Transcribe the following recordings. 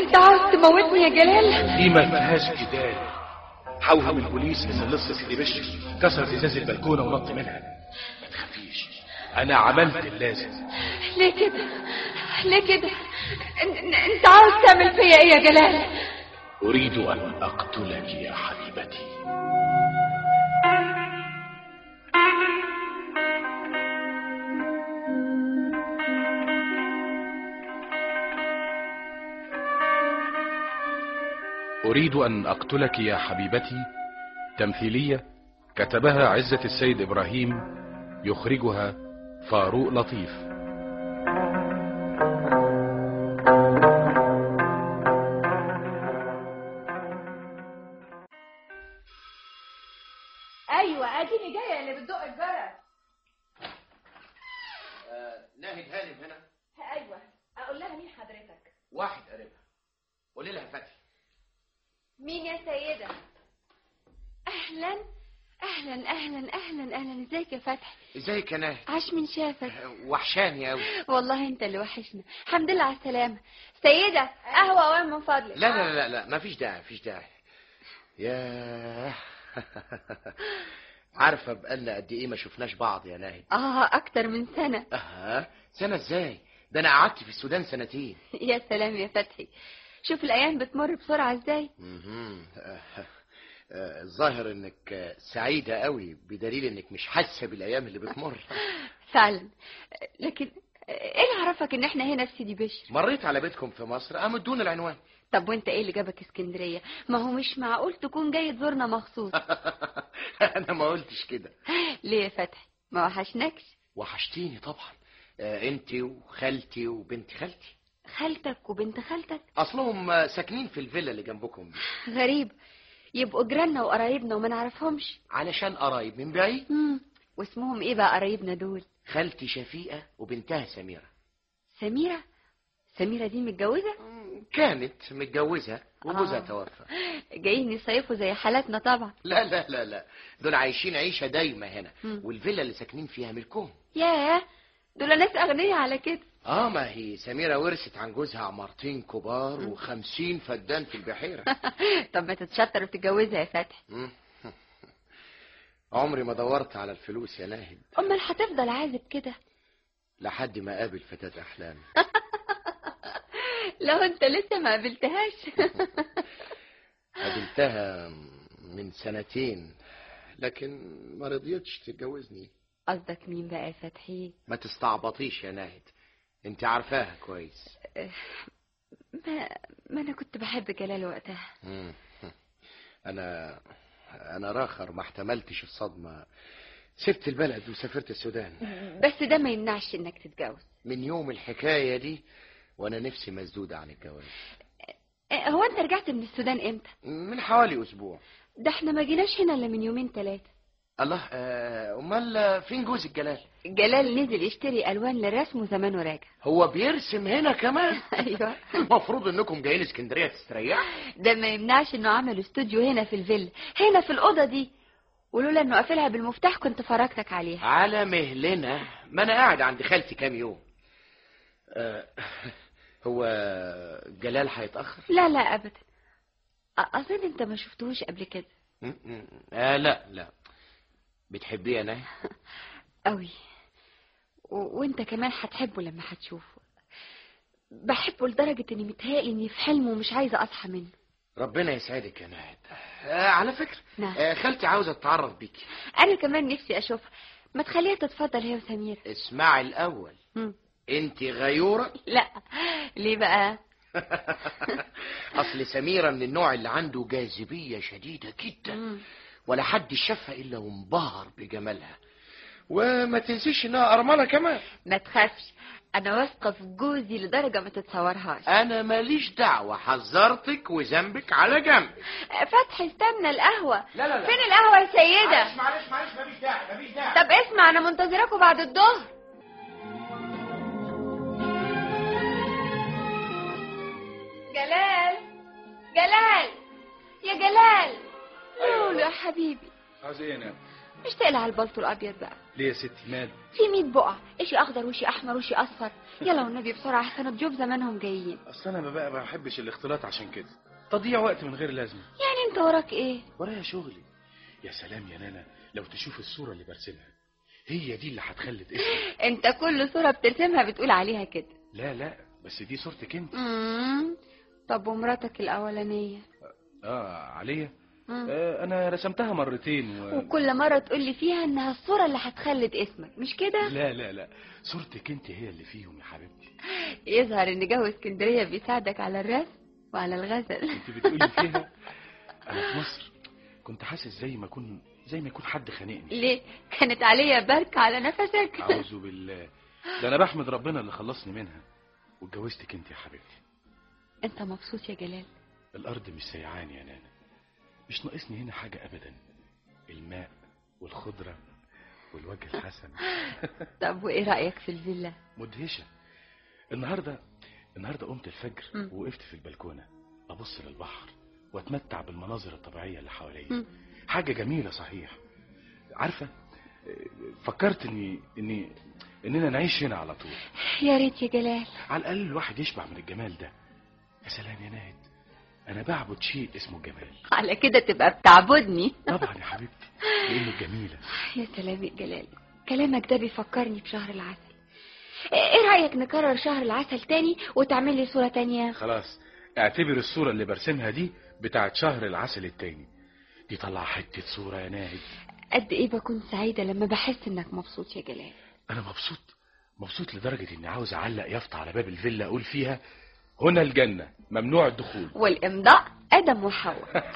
انت عاوز تموتني يا جلال دي ما فيهاش جدال حوهم البوليس ان لص سيدي بشر كسر ازاز البلكونه ونط منها ما تخافيش انا عملت اللازم ليه كده ليه كده ان- ان- انت عاوز تعمل فيا ايه يا جلال اريد ان اقتلك يا حبيبتي أريد أن أقتلك يا حبيبتي تمثيلية كتبها عزة السيد إبراهيم يخرجها فاروق لطيف ايوه اديني جايه اللي بتدق الجرس ناهد هانم هنا ايوه اقول لها مين حضرتك واحد قريبها قولي لها فتحي مين يا سيده اهلا اهلا اهلا اهلا اهلا ازيك يا فتحي ازيك يا ناهد عاش من شافك وحشاني قوي والله انت اللي وحشنا الحمد لله على السلامه سيده قهوه اوام من فضلك لا لا لا لا مفيش داعي مفيش داعي يا عارفه بقالنا قد ايه ما شفناش بعض يا ناهد اه اكتر من سنه اها سنه ازاي ده انا قعدت في السودان سنتين يا سلام يا فتحي شوف الايام بتمر بسرعه ازاي مهم. آه، آه، الظاهر انك آه، سعيده قوي بدليل انك مش حاسه بالايام اللي بتمر فعلا لكن ايه اللي عرفك ان احنا هنا في سيدي بشر مريت على بيتكم في مصر قاموا ادونا العنوان طب وانت ايه اللي جابك اسكندريه ما هو مش معقول تكون جاي تزورنا مخصوص انا ما قلتش كده ليه يا فتحي ما وحشناكش وحشتيني طبعا آه، انت وخالتي وبنت خالتي خالتك وبنت خالتك اصلهم آه، ساكنين في الفيلا اللي جنبكم دي غريب يبقوا جيراننا وقرايبنا وما نعرفهمش علشان قرايب من بعيد مم. واسمهم ايه بقى قرايبنا دول خالتي شفيقه وبنتها سميره سميره سميره دي متجوزه كانت متجوزه وجوزها آه. توفى جايين يصيفوا زي حالاتنا طبعا لا لا لا لا دول عايشين عيشه دايمه هنا مم. والفيلا اللي ساكنين فيها ملكهم ياه دول ناس اغنياء على كده اه ما هي سميره ورثت عن جوزها عمارتين كبار وخمسين فدان في البحيره طب ما تتشطر وتتجوزها يا فتحي مم. عمري ما دورت على الفلوس يا ناهد امال هتفضل عازب كده لحد ما قابل فتاة أحلامي لو انت لسه ما قابلتهاش قابلتها من سنتين لكن ما رضيتش تتجوزني قصدك مين بقى يا فتحي ما تستعبطيش يا ناهد انت عارفاها كويس ما, ما انا كنت بحب جلال وقتها مم. انا انا راخر ما احتملتش الصدمة سبت البلد وسافرت السودان بس ده ما يمنعش انك تتجوز من يوم الحكاية دي وانا نفسي مسدودة عن الجواز اه، هو انت رجعت من السودان امتى من حوالي اسبوع ده احنا ما جيناش هنا الا من يومين ثلاثه الله آه، امال فين جوزك جلال جلال نزل يشتري الوان للرسم وزمانه راجع هو بيرسم هنا كمان ايوه المفروض انكم جايين اسكندريه تستريحوا ده ما يمنعش انه عمل استوديو هنا في الفيلا هنا في الاوضه دي ولولا انه قافلها بالمفتاح كنت فرجتك عليها على مهلنا ما انا قاعد عند خالتي كام يوم آه، هو جلال هيتاخر لا لا ابدا أ- اظن انت ما شفتهوش قبل كده م- م- آه لا لا بتحبيه انا قوي و... وانت كمان هتحبه لما هتشوفه بحبه لدرجة اني متهيألي اني في حلم ومش عايزة اصحى منه ربنا يسعدك يا ناهد آه على فكره نعم. آه خالتي عاوزه تتعرف بيكي انا كمان نفسي اشوفها ما تخليها تتفضل هي وسمير اسمعي الاول مم. انت غيوره لا ليه بقى اصل سميره من النوع اللي عنده جاذبيه شديده جدا مم. ولا حد شافها الا وانبهر بجمالها وما تنسيش انها ارمله كمان ما تخافش انا واثقة في جوزي لدرجة ما تتصورهاش انا ماليش دعوه حذرتك وذنبك على جنب فتحي استنى القهوة لا لا لا. فين القهوة يا سيدة معلش معلش مفيش داعي مفيش داعي طب اسمع انا منتظراكوا بعد الظهر جلال جلال يا جلال لولو يا حبيبي عاوز ايه انا مش تقلع البلطو الابيض بقى ليه يا ستي مال في 100 بقع اشي اخضر وشي احمر وشي اصفر يلا والنبي بسرعه احسن الضيوف زمانهم جايين اصل انا بقى ما بحبش الاختلاط عشان كده تضييع وقت من غير لازمه يعني انت وراك ايه ورايا شغلي يا سلام يا نانا لو تشوف الصوره اللي برسمها هي دي اللي هتخلد اسمي انت كل صوره بترسمها بتقول عليها كده لا لا بس دي صورتك انت امم طب ومراتك الاولانيه اه عليا مم. آه انا رسمتها مرتين و... وكل مره تقول لي فيها انها الصوره اللي هتخلد اسمك مش كده لا لا لا صورتك انت هي اللي فيهم يا حبيبتي يظهر ان جو اسكندريه بيساعدك على الرسم وعلى الغزل انت بتقولي فيها انا في مصر كنت حاسس زي ما اكون زي ما يكون حد خانقني ليه كانت عليا بركه على نفسك اعوذ بالله ده انا بحمد ربنا اللي خلصني منها واتجوزتك انت يا حبيبتي انت مبسوط يا جلال الارض مش سيعاني يا نانا مش ناقصني هنا حاجه ابدا الماء والخضره والوجه الحسن طب وايه رايك في الفيلا مدهشه النهارده النهارده قمت الفجر مم. ووقفت في البلكونه ابص للبحر واتمتع بالمناظر الطبيعيه اللي حواليا مم. حاجه جميله صحيح عارفه آه، فكرت اني اني اننا نعيش هنا على طول يا ريت يا جلال على الاقل الواحد يشبع من الجمال ده يا سلام يا ناهد انا بعبد شيء اسمه الجمال على كده تبقى بتعبدني طبعا يا حبيبتي لانه جميله يا سلام يا جلال كلامك ده بيفكرني بشهر العسل ايه رأيك نكرر شهر العسل تاني وتعمل لي صورة تانية خلاص اعتبر الصوره اللي برسمها دي بتاعت شهر العسل التاني دي طلع حته صوره يا ناهد قد ايه بكون سعيدة لما بحس انك مبسوط يا جلال انا مبسوط مبسوط لدرجه اني عاوز اعلق يافطه على باب الفيلا اقول فيها هنا الجنه ممنوع الدخول والامضاء ادم وحواء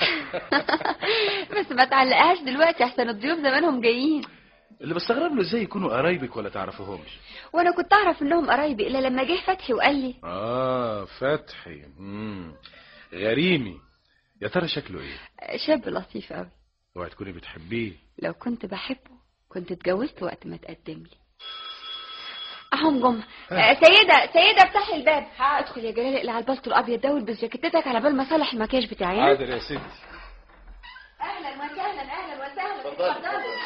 بس ما تعلقهاش دلوقتي احسن الضيوف زمانهم جايين اللي بستغرب له ازاي يكونوا قرايبك ولا تعرفوهمش وانا كنت اعرف انهم قرايبي الا لما جه فتحي وقال لي اه فتحي مم. غريمي يا ترى شكله ايه شاب لطيف قوي اوعي تكوني بتحبيه لو كنت بحبه كنت اتجوزت وقت ما تقدم لي اهم جم آه، سيدة سيدة افتحي الباب ادخل يا جلال اقلع البلطو الابيض ده والبس جاكيتتك على بال ما اصلح المكياج بتاعي ها؟ حاضر يا ستي اهلا وسهلا اهلا وسهلا اتفضلي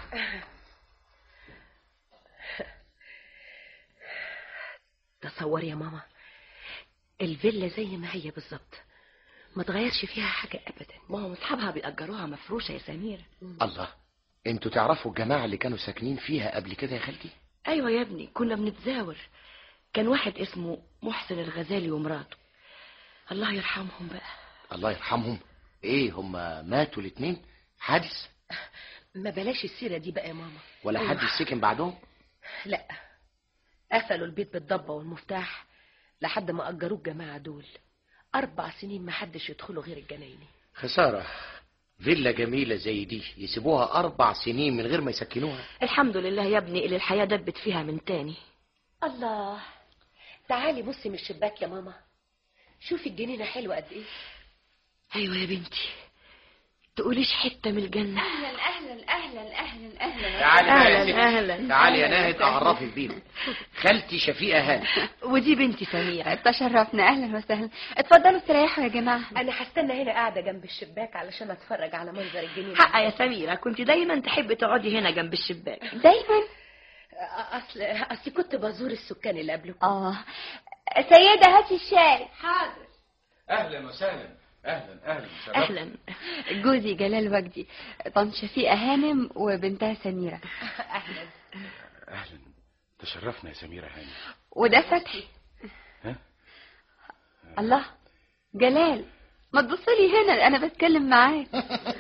تصور يا ماما الفيلا زي ما هي بالظبط ما تغيرش فيها حاجة أبدا ما هم اصحابها بيأجروها مفروشة يا سمير الله انتوا تعرفوا الجماعة اللي كانوا ساكنين فيها قبل كده يا خالتي ايوه يا ابني كنا بنتزاور كان واحد اسمه محسن الغزالي ومراته الله يرحمهم بقى الله يرحمهم ايه هم ماتوا الاتنين حادث ما بلاش السيرة دي بقى يا ماما ولا حد سكن بعدهم لا قفلوا البيت بالضبة والمفتاح لحد ما أجروه الجماعة دول أربع سنين ما حدش يدخلوا غير الجنايني خسارة فيلا جميلة زي دي يسيبوها أربع سنين من غير ما يسكنوها الحمد لله يا ابني اللي الحياة دبت فيها من تاني الله تعالي بصي من الشباك يا ماما شوفي الجنينة حلوة قد إيه أيوة يا بنتي تقوليش حتة من الجنة اهلا اهلا اهلا اهلا اهلا تعالي بقى يا أهلاً، ستي. أهلاً. تعالي يا أهلاً ناهد وسهلاً. أعرفك بيهم خالتي شفيقة هاني ودي بنتي سميرة تشرفنا اهلا وسهلا اتفضلوا استريحوا يا جماعه أنا هستنى هنا قاعدة جنب الشباك علشان أتفرج على منظر الجنينة حق يا سميرة كنت دايما تحبي تقعدي هنا جنب الشباك دايما أصل أصل كنت بزور السكان اللي قبلكم اه سيدة هاتي الشاي حاضر اهلا وسهلا اهلا اهلا شرفت. أهلا جوزي جلال وجدي طنط شفيقة هانم وبنتها سميرة أهلا اهلا تشرفنا يا سميره هاني وده فتحي ها الله جلال ما تبصلي هنا انا بتكلم معاك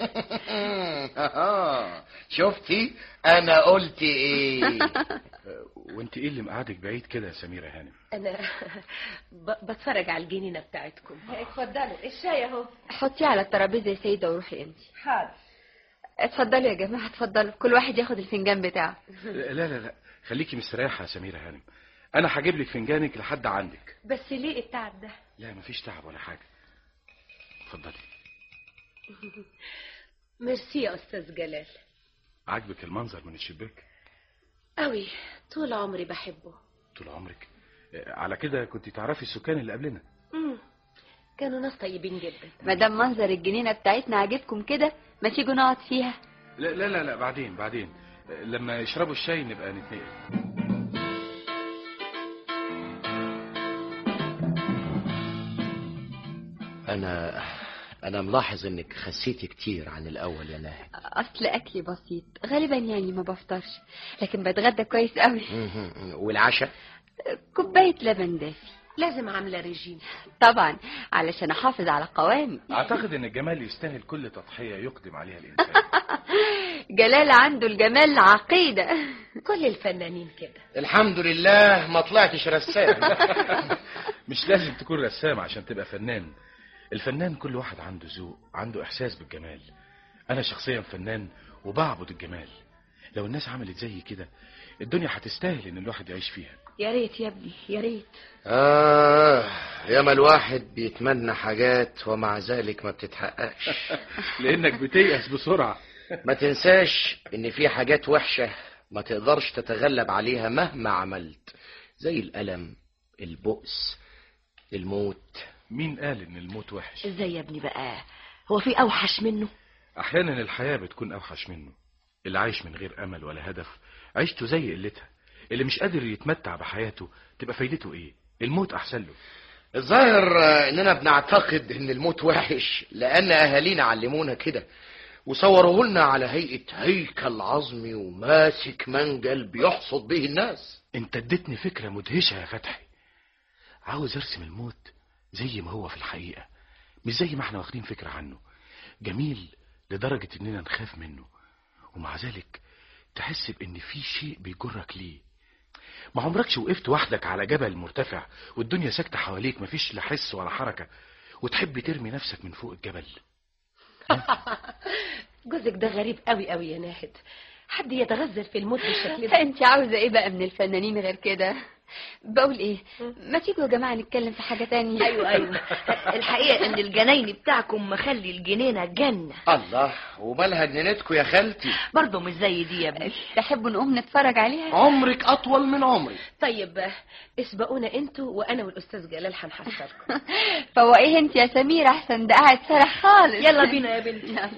شفتي أنا قلت إيه آه، وانت ايه اللي مقعدك بعيد كده يا سميره هانم أنا ب- بتفرج على الجنينة بتاعتكم اتفضلوا الشاي أهو حطيه على الترابيزه يا سيدة وروحي انت حاضر اتفضلوا يا جماعه اتفضلوا كل واحد ياخد الفنجان بتاعه لا لا لا خليكي مستريحه يا سميره هانم انا هجيب لك فنجانك لحد عندك بس ليه التعب ده لا مفيش تعب ولا حاجه اتفضلي ميرسي يا أستاذ جلال عاجبك المنظر من الشباك أوي طول عمري بحبه طول عمرك آه، على كده كنت تعرفي السكان اللي قبلنا مم. كانوا ناس طيبين جدا ما دام منظر الجنينه بتاعتنا عاجبكم كده ما تيجوا نقعد فيها لا لا لا, لا بعدين بعدين لما يشربوا الشاي نبقى نتنقل انا انا ملاحظ انك خسيتي كتير عن الاول يا ناهد اصل اكلي بسيط غالبا يعني ما بفطرش لكن بتغدى كويس قوي مهم. والعشاء كوبايه لبن دافي لازم عاملة ريجيم طبعا علشان احافظ على قوامي اعتقد ان الجمال يستاهل كل تضحيه يقدم عليها الانسان جلال عنده الجمال عقيده كل الفنانين كده الحمد لله ما طلعتش رسام مش لازم تكون رسام عشان تبقى فنان الفنان كل واحد عنده ذوق عنده احساس بالجمال انا شخصيا فنان وبعبد الجمال لو الناس عملت زي كده الدنيا هتستاهل ان الواحد يعيش فيها يا ريت يا ابني يا ريت آه ياما الواحد بيتمنى حاجات ومع ذلك ما بتتحققش لانك بتيأس بسرعه ما تنساش ان في حاجات وحشة ما تقدرش تتغلب عليها مهما عملت زي الألم البؤس الموت مين قال ان الموت وحش ازاي يا ابني بقى هو في اوحش منه احيانا الحياه بتكون اوحش منه اللي عايش من غير امل ولا هدف عيشته زي قلتها اللي مش قادر يتمتع بحياته تبقى فايدته ايه الموت احسن له الظاهر آه، اننا بنعتقد ان الموت وحش لان اهالينا علمونا كده وصوروه لنا على هيئة هيكل عظمي وماسك منجل بيحصد به الناس انت اديتني فكره مدهشه يا فتحي عاوز ارسم الموت زي ما هو في الحقيقه مش زي ما احنا واخدين فكره عنه جميل لدرجه اننا نخاف منه ومع ذلك تحس بان في شيء بيجرك ليه ما عمركش وقفت وحدك على جبل مرتفع والدنيا ساكته حواليك مفيش لا حس ولا حركه وتحب ترمي نفسك من فوق الجبل جوزك ده غريب قوي قوي يا ناهد حد يتغزل في الموت بالشكل ده انت عاوزه ايه بقى من الفنانين غير كده بقول ايه ما تيجوا يا جماعه نتكلم في حاجه تانية ايوه ايوه الحقيقه ان الجناين بتاعكم مخلي الجنينه جنه الله ومالها جنينتكم يا خالتي برضه مش زي دي يا ابني تحبوا نقوم نتفرج عليها عمرك اطول من عمري طيب آه، اسبقونا انتوا وانا والاستاذ جلال هنحصلكم فهو ايه انت يا سمير احسن ده قاعد سرح خالص يلا بينا يا بنتي يلا.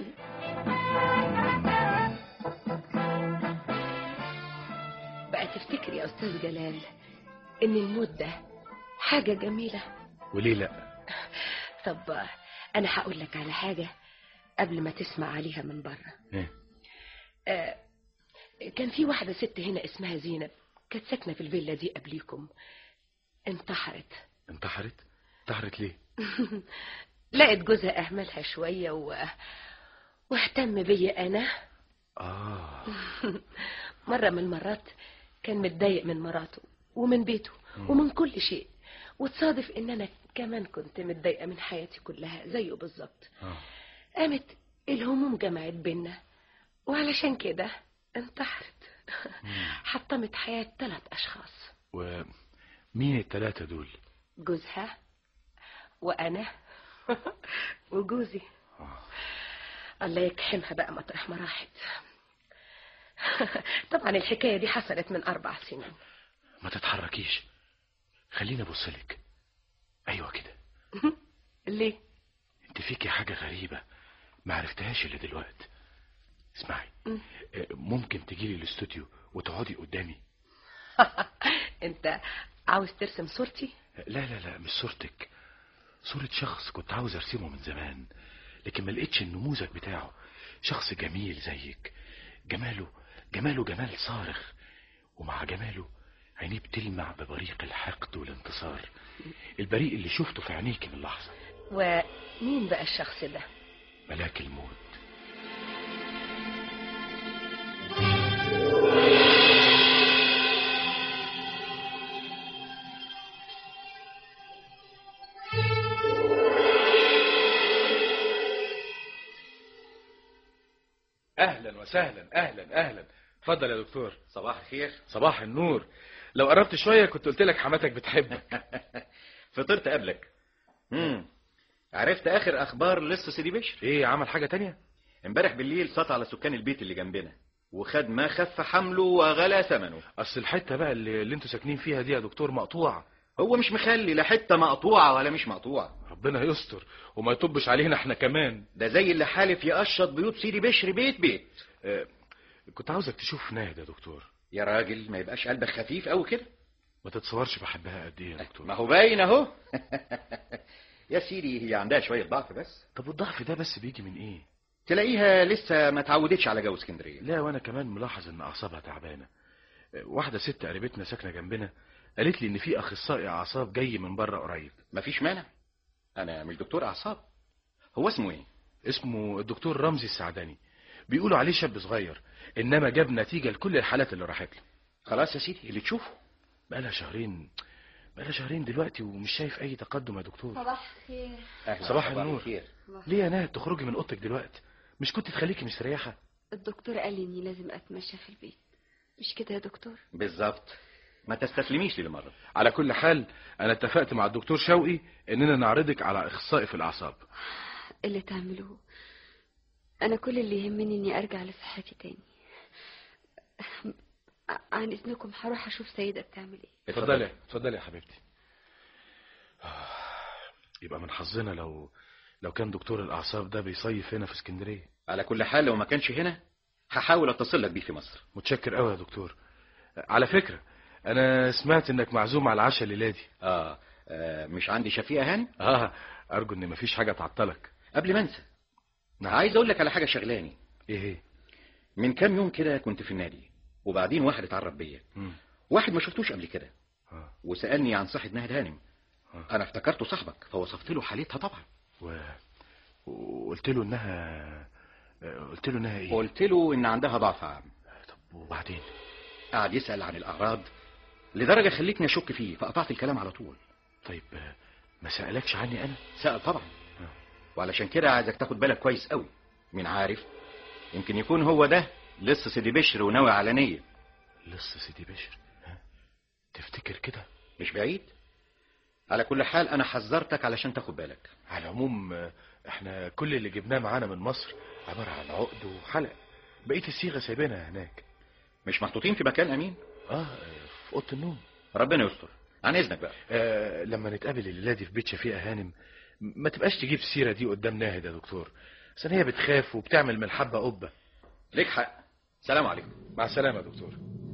بقى تفتكر يا استاذ جلال ان الموت ده حاجه جميله وليه لا طب آه، انا هقول لك على حاجه قبل ما تسمع عليها من بره إيه؟ آه، كان في واحده ست هنا اسمها زينب كانت ساكنه في الفيلا دي قبليكم انتحرت انتحرت انتحرت ليه لقت جوزها اهملها شويه و... واهتم بيا انا اه مرة من المرات كان متضايق من مراته ومن بيته ومن كل شيء وتصادف ان انا كمان كنت متضايقة من حياتي كلها زيه بالظبط اه قامت الهموم جمعت بينا وعلشان كده انتحرت حطمت حياة ثلاث اشخاص ومين التلاتة دول جوزها وانا وجوزي الله يكحمها بقى مطرح ما راحت طبعا الحكاية دي حصلت من أربع سنين ما تتحركيش خليني ابصلك ايوه كده ليه؟ انت فيكي حاجة غريبة ما عرفتهاش الا دلوقتي اسمعي مم. آه، ممكن تجيلي الاستوديو وتقعدي قدامي أنت عاوز ترسم صورتي؟ لا لا لا مش صورتك صورة شخص كنت عاوز ارسمه من زمان لكن ما لقيتش النموذج بتاعه شخص جميل زيك جماله جماله جمال صارخ ومع جماله عينيه بتلمع ببريق الحقد والانتصار البريق اللي شفته في عينيك من لحظة ومين بقى الشخص ده؟ ملاك الموت اهلا وسهلا اهلا اهلا اتفضل يا دكتور صباح الخير صباح النور لو قربت شويه كنت قلت لك حماتك بتحبك فطرت قبلك امم عرفت اخر اخبار لسه سيدي بشر ايه عمل حاجه تانية امبارح بالليل سطع على سكان البيت اللي جنبنا وخد ما خف حمله وغلى ثمنه اصل الحته بقى اللي, اللي انتوا ساكنين فيها دي يا دكتور مقطوعه هو مش مخلي لا حته مقطوعه ولا مش مقطوعه ربنا يستر وما يطبش علينا احنا كمان ده زي اللي حالف يقشط بيوت سيدي بشر بيت بيت آه، كنت عاوزك تشوف ناهد يا دكتور يا راجل ما يبقاش قلبك خفيف قوي كده ما تتصورش بحبها قد ايه يا دكتور ما هو باين اهو يا سيدي هي عندها شويه ضعف بس طب والضعف ده بس بيجي من ايه تلاقيها لسه ما تعودتش على جو اسكندريه لا وانا كمان ملاحظ ان اعصابها تعبانه آه، واحده ست قريبتنا ساكنه جنبنا قالت لي ان في اخصائي اعصاب جاي من بره قريب مفيش مانع انا مش دكتور اعصاب هو اسمه ايه اسمه الدكتور رمزي السعداني بيقولوا عليه شاب صغير انما جاب نتيجه لكل الحالات اللي راحت له خلاص يا سيدي اللي تشوفه بقالها شهرين بقالها شهرين دلوقتي ومش شايف اي تقدم يا دكتور صباح الخير أهلا صباح وسهلا النور. بالخير. ليه يا نهد تخرجي من اوضتك دلوقتي مش كنت تخليكي مستريحه الدكتور قال لي اني لازم اتمشى في البيت مش كده يا دكتور بالظبط ما تستسلميش للمرض على كل حال انا اتفقت مع الدكتور شوقي اننا نعرضك على اخصائي في الاعصاب اللي تعملوه انا كل اللي يهمني اني ارجع لصحتي تاني عن اذنكم هروح اشوف سيدة بتعمل ايه اتفضلي اتفضلي يا حبيبتي آه، يبقى من حظنا لو لو كان دكتور الاعصاب ده بيصيف هنا في اسكندريه على كل حال لو ما كانش هنا هحاول اتصل لك بيه في مصر متشكر قوي يا دكتور على فكره انا سمعت انك معزوم على العشاء الليله دي آه. اه مش عندي شفيقه هاني اه ارجو ان مفيش حاجه تعطلك قبل ما انسى نعم. عايز اقول لك على حاجه شغلاني ايه هي من كام يوم كده كنت في النادي وبعدين واحد اتعرف بيا مم. واحد ما شفتوش قبل كده آه. وسالني عن صحه ناهد هانم آه. انا افتكرته صاحبك فوصفت له حالتها طبعا و... وقلت له انها قلت له انها ايه قلت له ان عندها ضعف عام طب وبعدين قعد يسال عن الاعراض لدرجه خلتني اشك فيه فقطعت الكلام على طول طيب آه، ما سالكش عني انا سال طبعا آه. وعلشان كده عايزك تاخد بالك كويس قوي مين عارف يمكن يكون هو ده لص سيدي بشر وناوي على نيه لص سيدي بشر ها؟ تفتكر كده مش بعيد على كل حال انا حذرتك علشان تاخد بالك على العموم آه، احنا كل اللي جبناه معانا من مصر عباره عن عقد وحلق بقيه الصيغه سايبينها هناك مش محطوطين في مكان امين اه آه، في اوضه النوم ربنا يستر عن اذنك بقى آه لما نتقابل الليله دي في بيت شفيقه هانم ما تبقاش تجيب السيره دي قدام ناهد يا دكتور عشان هي بتخاف وبتعمل من الحبه قبه ليك حق سلام عليكم مع السلامه يا دكتور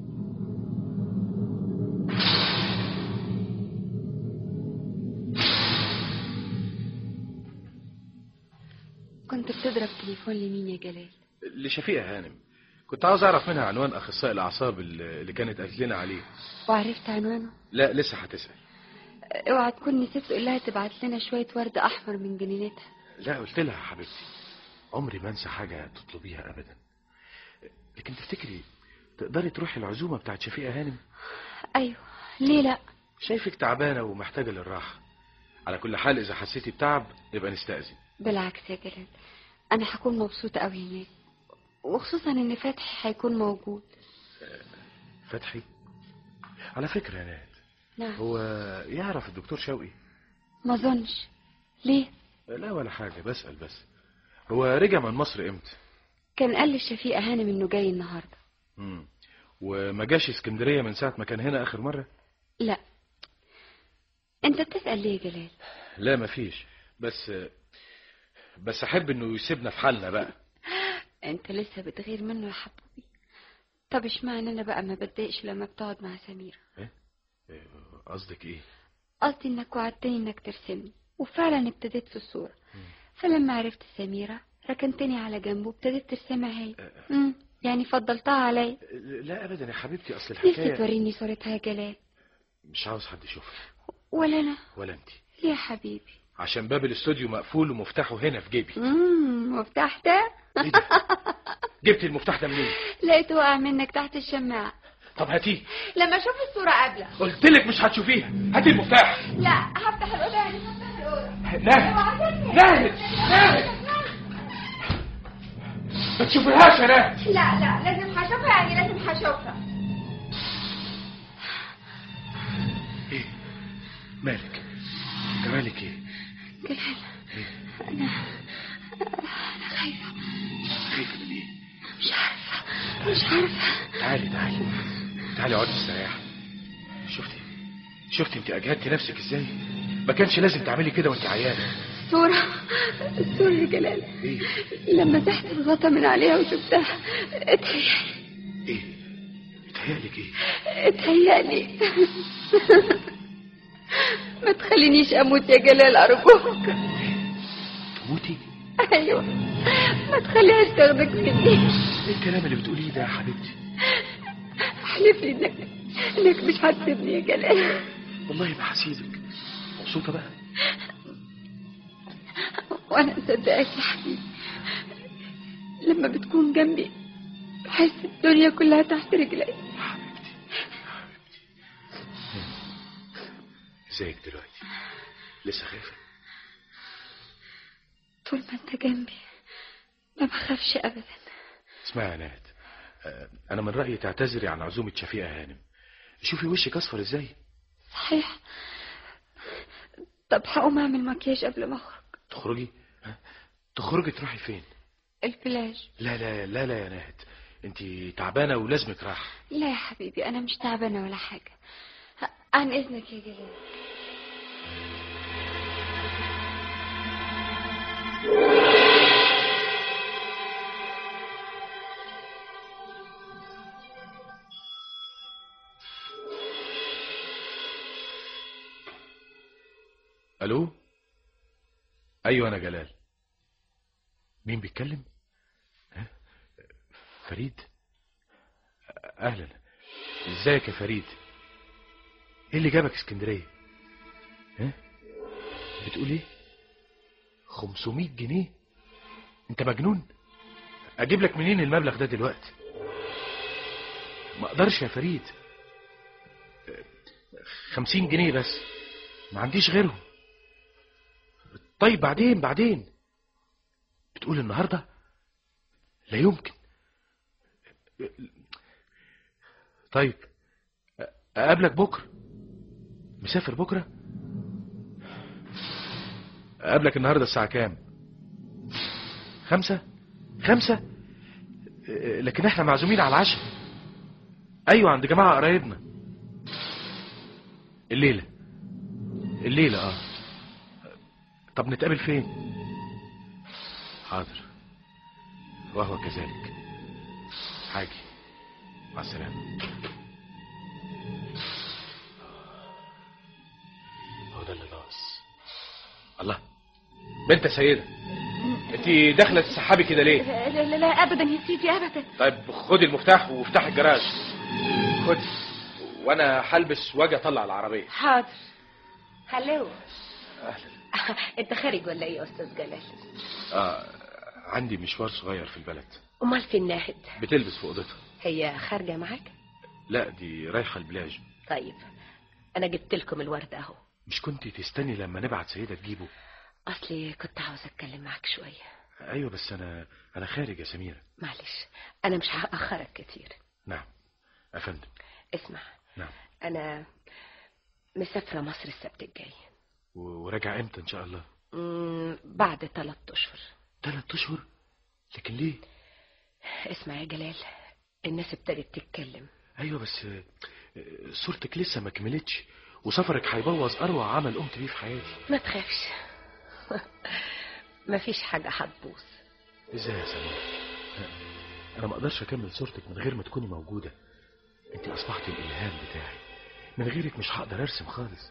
كنت بتضرب تليفون لمين يا جلال لشفيقه هانم كنت عاوز اعرف منها عنوان اخصائي الاعصاب اللي اللي كانت قالت لنا عليه وعرفت عنوانه لا لسه هتسال اوعى تكون نسيت تقول لها تبعت لنا شوية ورد احمر من جنينتها لا قلت لها يا حبيبتي عمري ما انسى حاجه تطلبيها ابدا لكن تفتكري تقدري تروحي العزومه بتاعت شفيقه هانم ايوه ليه لا شايفك تعبانه ومحتاجه للراحه على كل حال اذا حسيتي بتعب يبقى نستأذن بالعكس يا جلال انا هكون مبسوطة قوي هناك وخصوصا ان فتحي هيكون موجود فتحي على فكره يا ناد نعم هو يعرف الدكتور شوقي ما اظنش ليه لا ولا حاجه بسأل بس هو رجع من مصر امتى كان قال للشفيقة هانم انه جاي النهاردة مم. وما جاش اسكندريه من ساعه ما كان هنا اخر مره لا انت بتسأل ليه يا جلال لا مفيش بس بس احب انه يسيبنا في حالنا بقى انت لسه بتغير منه يا حبوبي طب اشمعنى انا بقى ما بتضايقش لما بتقعد مع سميرة إيه، قصدك ايه قصدي انك وعدتني انك ترسمني وفعلا ابتديت في الصورة فلما عرفت سميرة ركنتني على جنبه وابتديت ترسمها هي امم يعني فضلتها عليا لا ابدا يا حبيبتي اصل نفسي الحكايه توريني صورتها يا جلال مش عاوز حد يشوفها ولا انا ولا انت ليه يا حبيبي عشان باب الاستوديو مقفول ومفتاحه هنا في جيبي امم مفتاح ده ايه ده جبت المفتاح ده منين لقيته وقع منك تحت الشماعة طب هاتيه لما اشوف الصورة قبلك قلت لك مش هتشوفيها هاتي المفتاح لا هفتح الأوضة يعني هفتح الأوضة ناهد ناهد ناهد ما تشوفيهاش يا ناهد لا لا لازم هشوفها يعني لازم هشوفها ايه مالك جرالك ايه جلال أنا أنا خايفة خايفه من ايه مش عارفة مش عارفة تعالي تعالي تعالي اقعدي استريحي شفتي شفتي انت اجهدتي نفسك ازاي ما كانش لازم تعملي كده وانت عيانه الصورة الصورة يا جلال ايه لما تحت الغطا من عليها وشفتها اتهيألي ايه بتهيألك ايه اتهيألي ما تخلينيش اموت يا جلال ارجوك تموتي ايوه ما تخليهاش تاخدك مني ايه الكلام اللي بتقوليه ده يا حبيبتي احلف لي انك انك مش هتسيبني يا جلال والله ما هسيبك مبسوطه بقى وانا مصدقاك يا حبيبي لما بتكون جنبي بحس الدنيا كلها تحت رجلي حبيبتي حبيبتي ازيك دلوقتي لسه خايفه طول ما انت جنبي ما بخافش ابدا اسمعي يا نهد آه، انا من رايي تعتذري عن عزومه شفيقه هانم شوفي وشك اصفر ازاي صحيح طب هقوم اعمل مكياج قبل ما اخرج تخرجي ها؟ تخرجي تروحي فين البلاج لا لا لا لا يا نهد انت تعبانه ولازمك راحه لا يا حبيبي انا مش تعبانه ولا حاجه ه- عن اذنك يا جلال الو ايوه انا جلال مين بيتكلم ها؟ فريد اهلا ازيك يا فريد ايه اللي جابك اسكندريه ها بتقول ايه 500 جنيه انت مجنون اجيب لك منين المبلغ ده دلوقتي ما اقدرش يا فريد خمسين جنيه بس ما عنديش غيرهم طيب بعدين بعدين بتقول النهاردة لا يمكن طيب أقابلك بكرة مسافر بكرة أقابلك النهاردة الساعة كام خمسة خمسة لكن احنا معزومين على العشاء ايوه عند جماعة قرايبنا الليلة الليلة اه طب نتقابل فين حاضر وهو كذلك حاجي مع السلامة هو ده اللي ناقص الله بنت يا سيدة انت داخلة تسحبي كده ليه لا لا لا ابدا يا سيدي ابدا طيب خدي المفتاح وافتحي الجراج خدي وانا هلبس واجي اطلع العربية حاضر هلو اهلا انت خارج ولا ايه يا استاذ جلال اه عندي مشوار صغير في البلد امال فين ناهد بتلبس في اوضتها هي خارجه معاك لا دي رايحة البلاج طيب انا جبت لكم الورد اهو مش كنت تستني لما نبعت سيدة تجيبه اصلي كنت عاوز اتكلم معاك شويه ايوه بس انا انا خارج يا سميرة معلش انا مش هاخرك كتير نعم افندم اسمع نعم انا مسافره مصر السبت الجاي و- وراجع امتى ان شاء الله مم، بعد ثلاث اشهر ثلاث اشهر لكن ليه اسمع يا جلال الناس ابتدت تتكلم ايوه بس آه، آه، صورتك لسه ما كملتش وسفرك هيبوظ اروع عمل قمت بيه في حياتي ما تخافش مفيش حاجه هتبوظ ازاي يا سميرة انا ما اقدرش اكمل صورتك من غير ما تكوني موجودة انت اصبحت الالهام بتاعي من غيرك مش هقدر ارسم خالص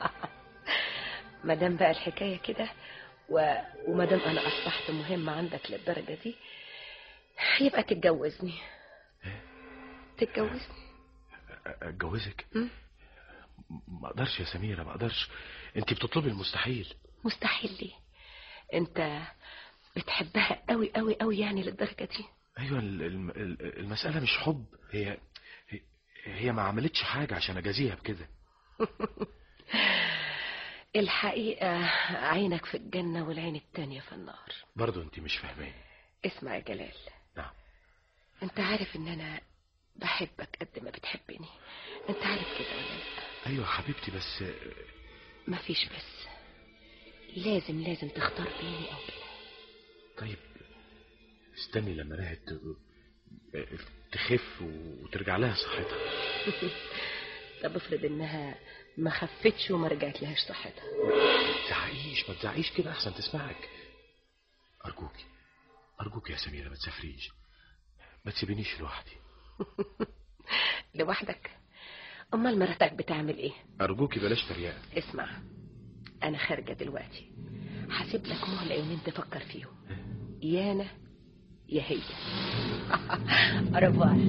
ما دام بقى الحكايه كده و... وما دام انا اصبحت مهمه عندك للدرجه دي يبقى تتجوزني تتجوزني اتجوزك مم. ما اقدرش يا سميرة ما اقدرش انت بتطلبي المستحيل مستحيل ليه انت بتحبها قوي قوي قوي يعني للدرجه دي ايوه ال- الم- ال- المسألة مش حب هي هي- هي ما عملتش حاجة عشان اجازيها بكده الحقيقه عينك في الجنه والعين التانية في النار برضو انت مش فاهماني اسمع يا جلال نعم انت عارف ان انا بحبك قد ما بتحبني انت عارف كده ولا لا ايوه حبيبتي بس مفيش بس لازم لازم تختار بيني او بينها طيب استني لما نهد ت- تخف وترجع لها صحتها طب افرض انها ما خفتش وما رجعت لهاش صحتها تزعقيش ما تزعقيش كده احسن تسمعك ارجوك ارجوك يا سميرة ما تسافريش ما تسيبينيش لوحدي لوحدك امال مراتك بتعمل ايه ارجوكي بلاش تريقة اسمع انا خارجه دلوقتي هسيب لك مهله يومين تفكر فيهم يا انا يا هي أربعة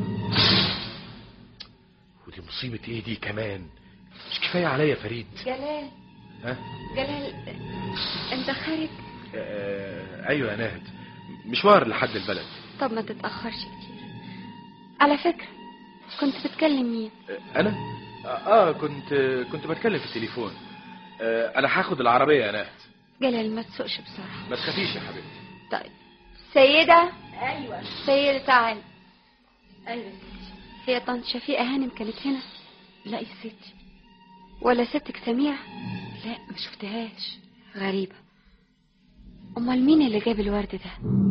ودي مصيبة ايه دي كمان مش كفاية عليا فريد جلال ها جلال انت خارج آه ايوه يا ناهد مشوار لحد البلد طب ما تتأخرش كتير على فكرة كنت بتكلم مين آه انا اه كنت كنت بتكلم في التليفون آه انا هاخد العربية يا ناهد جلال ما تسوقش بسرعة ما تخافيش يا حبيبتي طيب سيدة ايوه سيدة تعالي ايوه هي طنط شفيقة هانم كانت هنا لا يا ستي ولا ستك سميرة لا ما شفتهاش غريبة امال مين اللي جاب الورد ده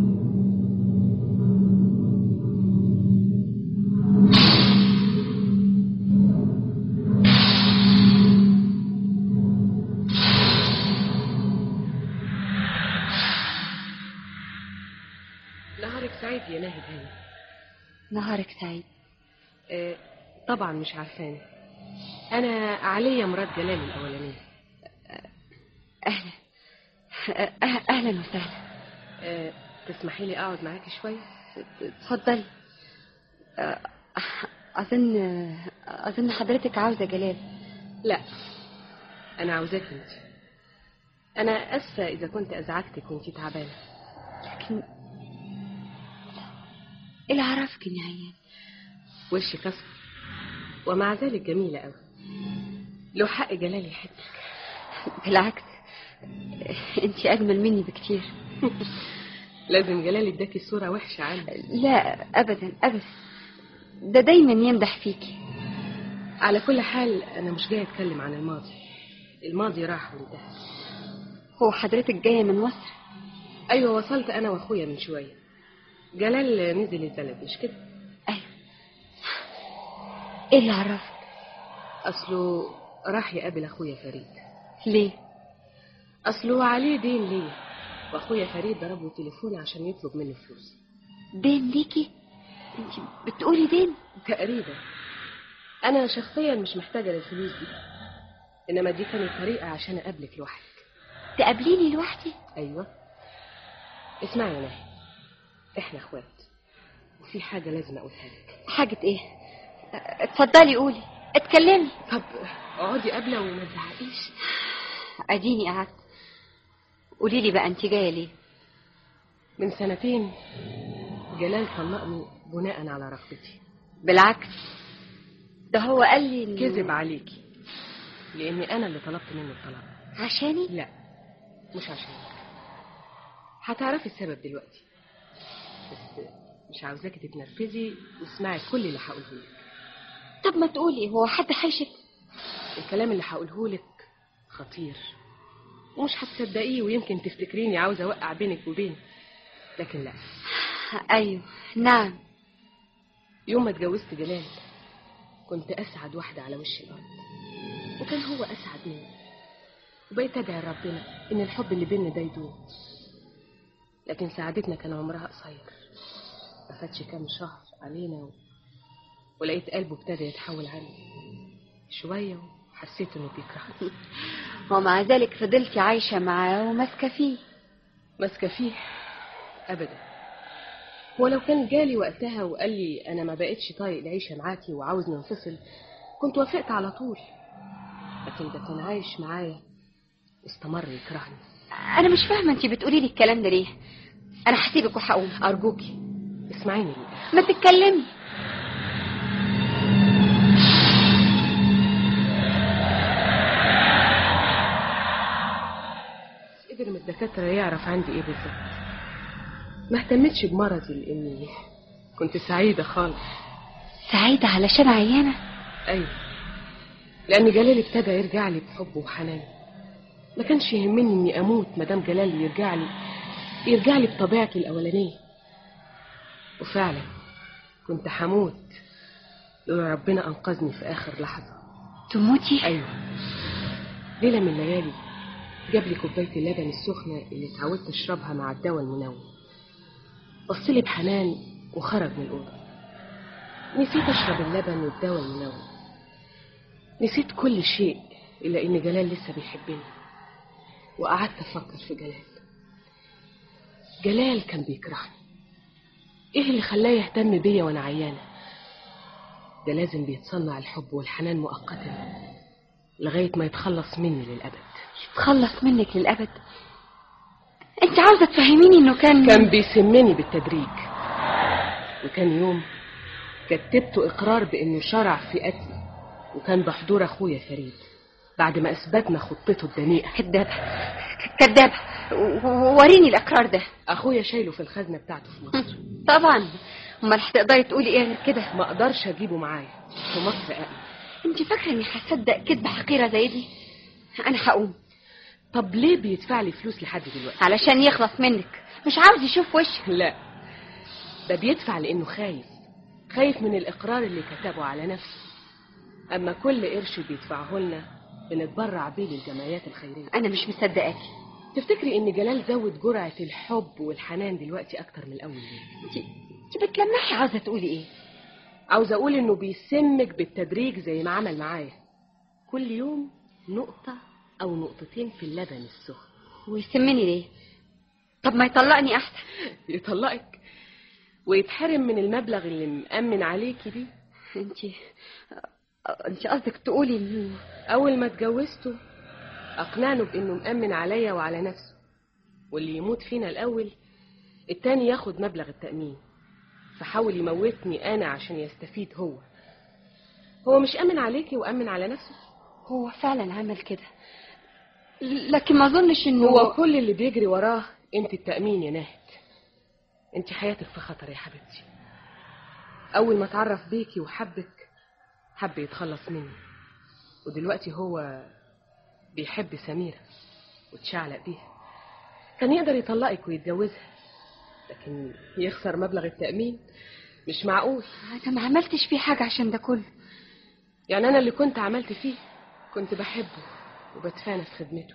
نهارك سعيد يا ناهد هاني نهارك سعيد آه طبعا مش عارفاني انا عليا مراد جلال الاولانيه اهلا أه- اهلا وسهلا آه تسمحي لي اقعد معاكي شويه اتفضلي أه، اظن اظن حضرتك عاوزة جلال لا انا عاوزاك انت انا اسفه اذا كنت ازعجتك وانت تعبانه لكن ايه اللي عرفك اني عيان وشك اصفر ومع ذلك جميله قوي لو حق جلال يحبك بالعكس انت اجمل مني بكتير لازم جلال اداكي صوره وحشه عنه لا ابدا ابدا ده دايما يمدح فيكي على كل حال انا مش جاي اتكلم عن الماضي الماضي راح وانتهى هو حضرتك جايه من مصر ايوه وصلت انا واخويا من شويه جلال نزل البلد مش كده ايوه ايه اللي عرفك اصله راح يقابل اخويا فريد ليه اصله عليه دين ليه واخويا فريد ضربه تليفون عشان يطلب منه فلوس دين ليكي انت بتقولي دين تقريبا انا شخصيا مش محتاجه للفلوس دي انما دي كانت طريقه عشان اقابلك لوحدك تقابليني لوحدي ايوه اسمعي يا ناهي احنا اخوات وفي حاجه لازم اقولها لك حاجه ايه اه، اتفضلي قولي اتكلمي طب اقعدي قبله وما تزعقيش اديني قعدت قولي لي بقى انت جايه ليه من سنتين جلال طلقني بناء على رغبتي بالعكس ده هو قال لي إنه- كذب عليكي لاني انا اللي طلبت منه الطلاق عشاني لا مش عشان هتعرفي السبب دلوقتي بس مش عاوزاكي تتنرفزي واسمعي كل اللي هقوله لك طب ما تقولي هو حد حيشك الكلام اللي هقوله لك خطير ومش هتصدقيه ويمكن تفتكريني عاوزه اوقع بينك وبينه لكن لا ايوه نعم يوم ما اتجوزت جلال كنت اسعد واحده على وش الارض وكان هو اسعد مني وبقيت ادعي ربنا ان الحب اللي بيننا ده يدوم لكن سعادتنا كان عمرها قصير ما فاتش كام شهر علينا و... ولقيت قلبه ابتدى يتحول عني شويه وحسيت انه بيكرهني ومع ذلك فضلتي عايشه معاه وماسكه فيه ماسكه فيه ابدا هو لو كان جالي وقتها وقال لي انا ما بقتش طايق العيشه معاكي وعاوز ننفصل كنت وافقت على طول لكن ده كان عايش معايا واستمر يكرهني انا مش فاهمه انت بتقولي لي الكلام ده ليه انا هسيبك وهقوم ارجوكي اسمعيني للآخر. ما تتكلمي مش قدر من الدكاتره يعرف عندي ايه بالظبط ما اهتمتش بمرضي لاني كنت سعيده خالص سعيده علشان عيانه ايوه لان جلال ابتدى يرجع لي بحب وحنان ما كانش يهمني اني اموت ما دام جلال يرجع لي يرجع لي بطبيعتي الاولانيه وفعلا كنت هموت لولا ربنا انقذني في اخر لحظه تموتي ايوه ليله من الليالي جاب لي كوباية اللبن السخنة اللي اتعودت اشربها مع الدواء المنوم بص لي بحنان وخرج من الأوضة نسيت اشرب اللبن والدواء المنوم نسيت كل شيء إلا إن جلال لسه بيحبني وقعدت أفكر في جلال جلال كان بيكرهني إيه اللي خلاه يهتم بيا وأنا عيانة ده لازم بيتصنع الحب والحنان مؤقتا لغاية ما يتخلص مني للأبد تخلص منك للأبد انت عاوزة تفهميني انه كان كان بيسمني بالتدريج وكان يوم كتبت إقرار بإنه شرع في قتلي وكان بحضور أخويا فريد بعد ما أثبتنا خطته الدنيئة كدابة كدابة و- و- وريني الإقرار ده أخويا شايله في الخزنة بتاعته في مصر طبعا امال هتقدري تقولي ايه غير كده ما أقدرش أجيبه معايا في مصر أقل انت فاكرة اني هصدق كدبة حقيرة زي دي انا هقوم طب ليه بيدفع لي فلوس لحد دلوقتي علشان يخلص منك مش عاوز يشوف وشك لا ده بيدفع لأنه خايف خايف من الإقرار اللي كتبه على نفسه أما كل قرش بيدفعه لنا بنتبرع بيه للجمعيات الخيرية انا مش مصدقاكي تفتكري إن جلال زود جرعة الحب والحنان دلوقتي أكتر من الأول ليه؟ انت انت بتلمحي عاوزة تقولي ايه عاوز أقول إنه بيسمك بالتدريج زي ما عمل معايا كل يوم نقطة أو نقطتين في اللبن السخن ويسمني ليه طب ما يطلقني احسن يطلقك ويتحرم من المبلغ اللي مأمن عليكي دي انت انت قصدك تقولي انه أول ما اتجوزته أقنعنه بإنه مأمن عليا وعلى نفسه واللي يموت فينا الأول التاني ياخد مبلغ التأمين فحاول يموتني أنا عشان يستفيد هو هو مش أمن عليكي وأمن على نفسه هو فعلا عمل كده لكن ما اظنش انه هو كل اللي بيجري وراه انت التأمين يا ناهد انت حياتك في خطر يا حبيبتي أول ما اتعرف بيكي وحبك حب يتخلص مني ودلوقتي هو بيحب سميرة وتشعلق بيها كان يقدر يطلقك ويتجوزها لكن يخسر مبلغ التأمين مش معقول انا ما عملتش فيه حاجة عشان ده كله يعني أنا اللي كنت عملت فيه كنت بحبه وبتفانى في خدمته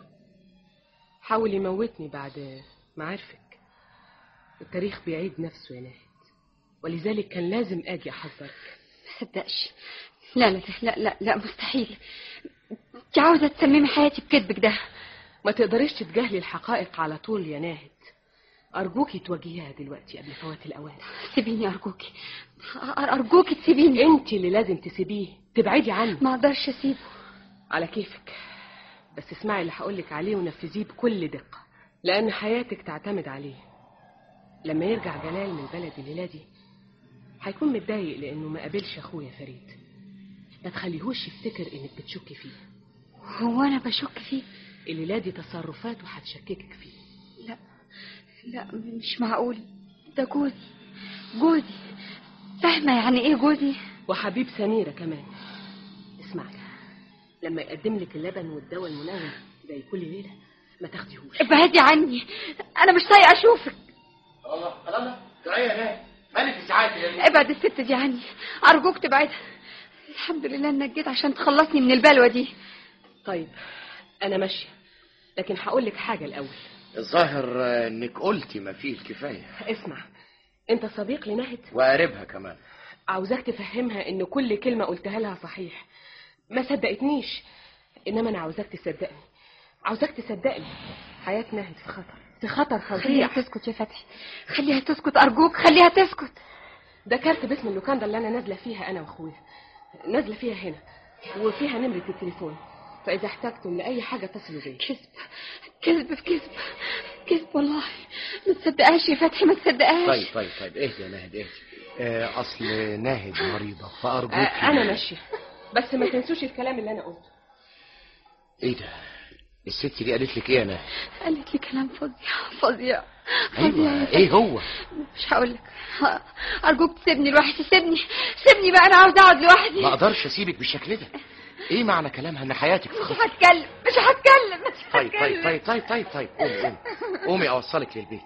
حاول يموتني بعد ما عرفك التاريخ بيعيد نفسه يا ناهد ولذلك كان لازم أجي أحذرك ما صدقش لا لا لا لا لا مستحيل انت عاوزة تسممي حياتي بكذبك ده ما تقدريش تتجاهلي الحقائق على طول يا ناهد أرجوكي تواجهيها دلوقتي قبل فوات الأوان سيبيني ارجوكي أر- ارجوكي تسيبيني انت اللي لازم تسيبيه تبعدي عنه ما اقدرش اسيبه على كيفك بس اسمعي اللي هقولك عليه ونفذيه بكل دقة لأن حياتك تعتمد عليه لما يرجع جلال من البلد الليلة دي هيكون متضايق لأنه ما قابلش أخويا فريد ما تخليهوش يفتكر إنك بتشكي فيه هو انا بشك فيه الليلة دي تصرفاته هتشككك فيه لا لا مش معقول ده جوزي جوزي فاهمة يعني ايه جوزي وحبيب سميرة كمان اسمعي لما يقدم لك اللبن والدواء المنوم زي كل ليلة ما تاخديهوش ابعدي عني انا مش طايقة اشوفك الله الله تعالى يا ناهد مالك ازعاج يا ابعد الست دي عني ارجوك تبعدها الحمد لله انك جيت عشان تخلصني من البلوة دي طيب أنا ماشية لكن هقول لك حاجة الأول الظاهر آه، انك قلتي ما فيه الكفايه اسمع أنت صديق لناهد وقاربها كمان عاوزاك تفهمها إن كل كلمة قلتها لها صحيح ما صدقتنيش إنما أنا عاوزاك تصدقني عاوزاك تصدقني حياة ناهد في خطر في خطر خليها فظيع تسكت يا فتحي خليها تسكت ارجوك خليها تسكت ده كارت باسم اللوكاندا اللي أنا نازلة فيها أنا وأخويا نازلة فيها هنا وفيها نمرة التليفون فإذا احتجتم لأي حاجة اتصلوا بيا كذب كذب في كذب كذب والله ما تصدقهاش يا فتحي ما تصدقهاش طيب طيب طيب اهدي يا ناهد اهدي آه، اصل ناهد مريضه فارجوك آه، أنا ماشية بس ما تنسوش الكلام اللي أنا قلته ايه ده الست دي قالت لك ايه يا ناهد قالت لي كلام فظيع فظيع فظيع يا ايوه فتحي. ايه هو مش هقول لك ارجوك تسيبني لوحدي سيبني سيبني بقى انا عاوزه اقعد لوحدي ما اقدرش اسيبك بالشكل ده ايه معنى كلامها ان حياتك في مش خطر هتكلم مش هتكلم مش طيب طيب هتكلم طيب طيب طيب طيب قومي قومي قومي اوصلك للبيت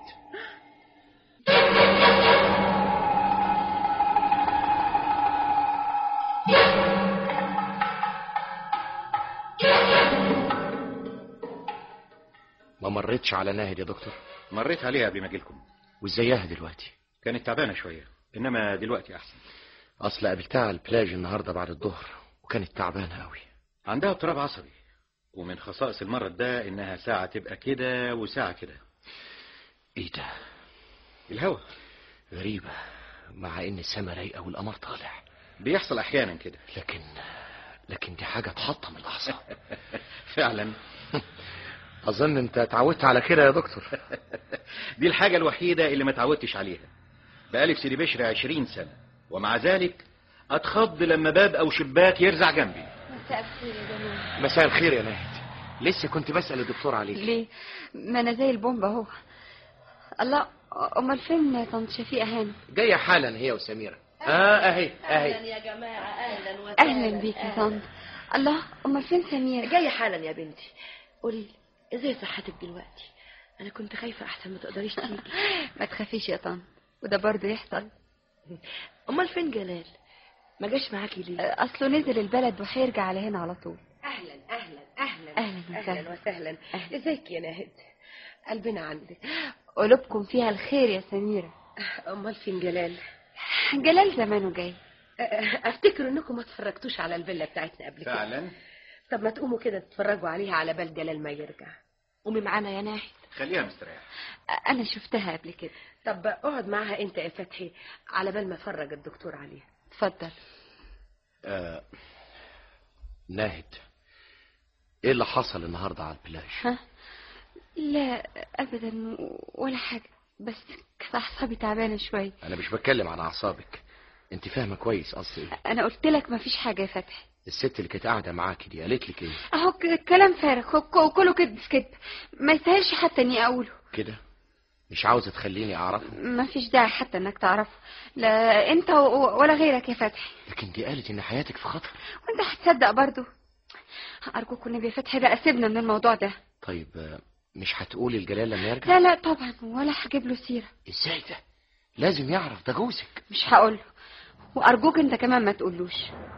ما مريتش على ناهد يا دكتور مريت عليها قبل ما اجيلكم وازيها دلوقتي كانت تعبانه شويه انما دلوقتي احسن اصل قابلتها على البلاج النهارده بعد الظهر وكانت تعبانه قوي عندها اضطراب عصبي ومن خصائص المرض ده انها ساعه تبقى كده وساعه كده ايه ده الهوا غريبه مع ان السما رايقه والقمر طالع بيحصل احيانا كده لكن لكن دي حاجه تحطم الاعصاب فعلا اظن انت اتعودت على كده يا دكتور دي الحاجه الوحيده اللي ما اتعودتش عليها بقالي في سيدي بشر عشرين سنه ومع ذلك اتخض لما باب او شباك يرزع جنبي مساء الخير يا جماعة مساء الخير يا ناهد لسه كنت بسال الدكتور عليك ليه ما انا زي البومبا اهو الله امال فين طنط شفيقة هانم جايه حالا هي وسميره اه اهي اهي يا جماعة أهلا وسهلا اهلا بيك يا طنط الله امال فين سميرة جاية حالا يا بنتي قولي لي ازاي صحتك دلوقتي انا كنت خايفة احسن ما تقدريش تيجي ما تخافيش يا طنط وده برضه يحصل امال فين جلال ما جاش معاكي ليه اصله نزل البلد وهيرجع على هنا على طول اهلا اهلا اهلا أهلاً وسهلاً. اهلا وسهلا ازيك يا ناهد قلبنا عندك قلوبكم فيها الخير يا سميرة امال فين جلال جلال زمانه جاي أ- أ- افتكر انكم ما اتفرجتوش على الفيلا بتاعتنا قبل كده فعلا طب ما تقوموا كده تتفرجوا عليها على بال جلال ما يرجع قومي معانا يا ناهد خليها مستريحه انا شفتها قبل كده طب اقعد معاها انت يا فتحي على بال ما افرج الدكتور عليها اتفضل آه ناهد ايه اللي حصل النهارده على البلاج ها لا ابدا ولا حاجه بس كانت اعصابي تعبانه شويه انا مش بتكلم عن اعصابك انت فاهمه كويس قصدي ايه انا قلت لك ما فيش حاجه يا فتحي الست اللي كانت قاعده معاكي دي قالت لك ايه اهو ك- كلام فارغ ك- كله كدب في كدب ما يستاهلش حتى اني اقوله كده مش عاوزه تخليني اعرفه ما فيش داعي حتى انك تعرفه لا انت و- ولا غيرك يا فتحي لكن دي قالت ان حياتك في خطر وانت هتصدق برضو ارجوك النبي يا فتحي بقى سيبنا من الموضوع ده طيب آه، مش هتقولي لجلال لما يرجع لا لا طبعا ولا هجيب له سيره ازاي ده لازم يعرف ده جوزك مش هقوله وارجوك انت كمان ما تقولوش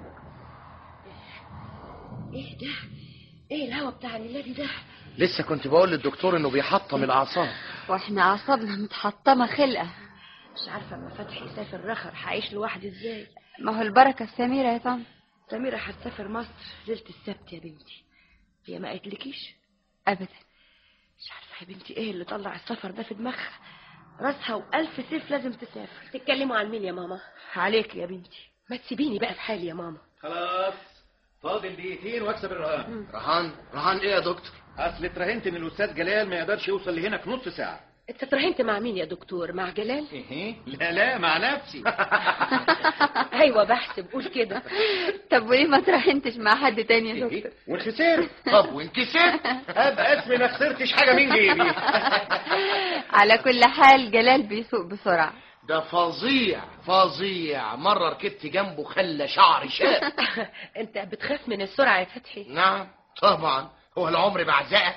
ايه ده ايه الهوا بتاع النادي ده لسه كنت بقول للدكتور انه بيحطم الاعصاب واحنا اعصابنا متحطمه خلقه مش عارفه اما فتحي يسافر رخر هعيش لوحدي ازاي ما هو البركه السميره يا طن سميرة هتسافر مصر ليلة السبت يا بنتي هي ما قالتلكيش ابدا مش عارفة يا بنتي ايه اللي طلع السفر ده في دماغها راسها وألف سيف لازم تسافر تتكلموا عن مين يا ماما عليك يا بنتي ما تسيبيني بقى في حالي يا ماما خلاص فاضل دقيقتين واكسب الرهان رهان رهان ايه يا دكتور اصل اترهنت ان الاستاذ جلال ما يقدرش يوصل لهنا في نص ساعه انت اترهنت مع مين يا دكتور مع جلال ايه لا لا مع نفسي ايوه بحسب قول كده طب وليه ما تراهنتش مع حد تاني يا دكتور إيه؟ والخسارة طب وانت كسبت ابقى اسمي ما خسرتش حاجه من جيبي على كل حال جلال بيسوق بسرعه ده فظيع فظيع مرة ركبت جنبه خلى شعري شاب انت بتخاف من السرعه يا فتحي نعم طبعا هو العمر بعزقه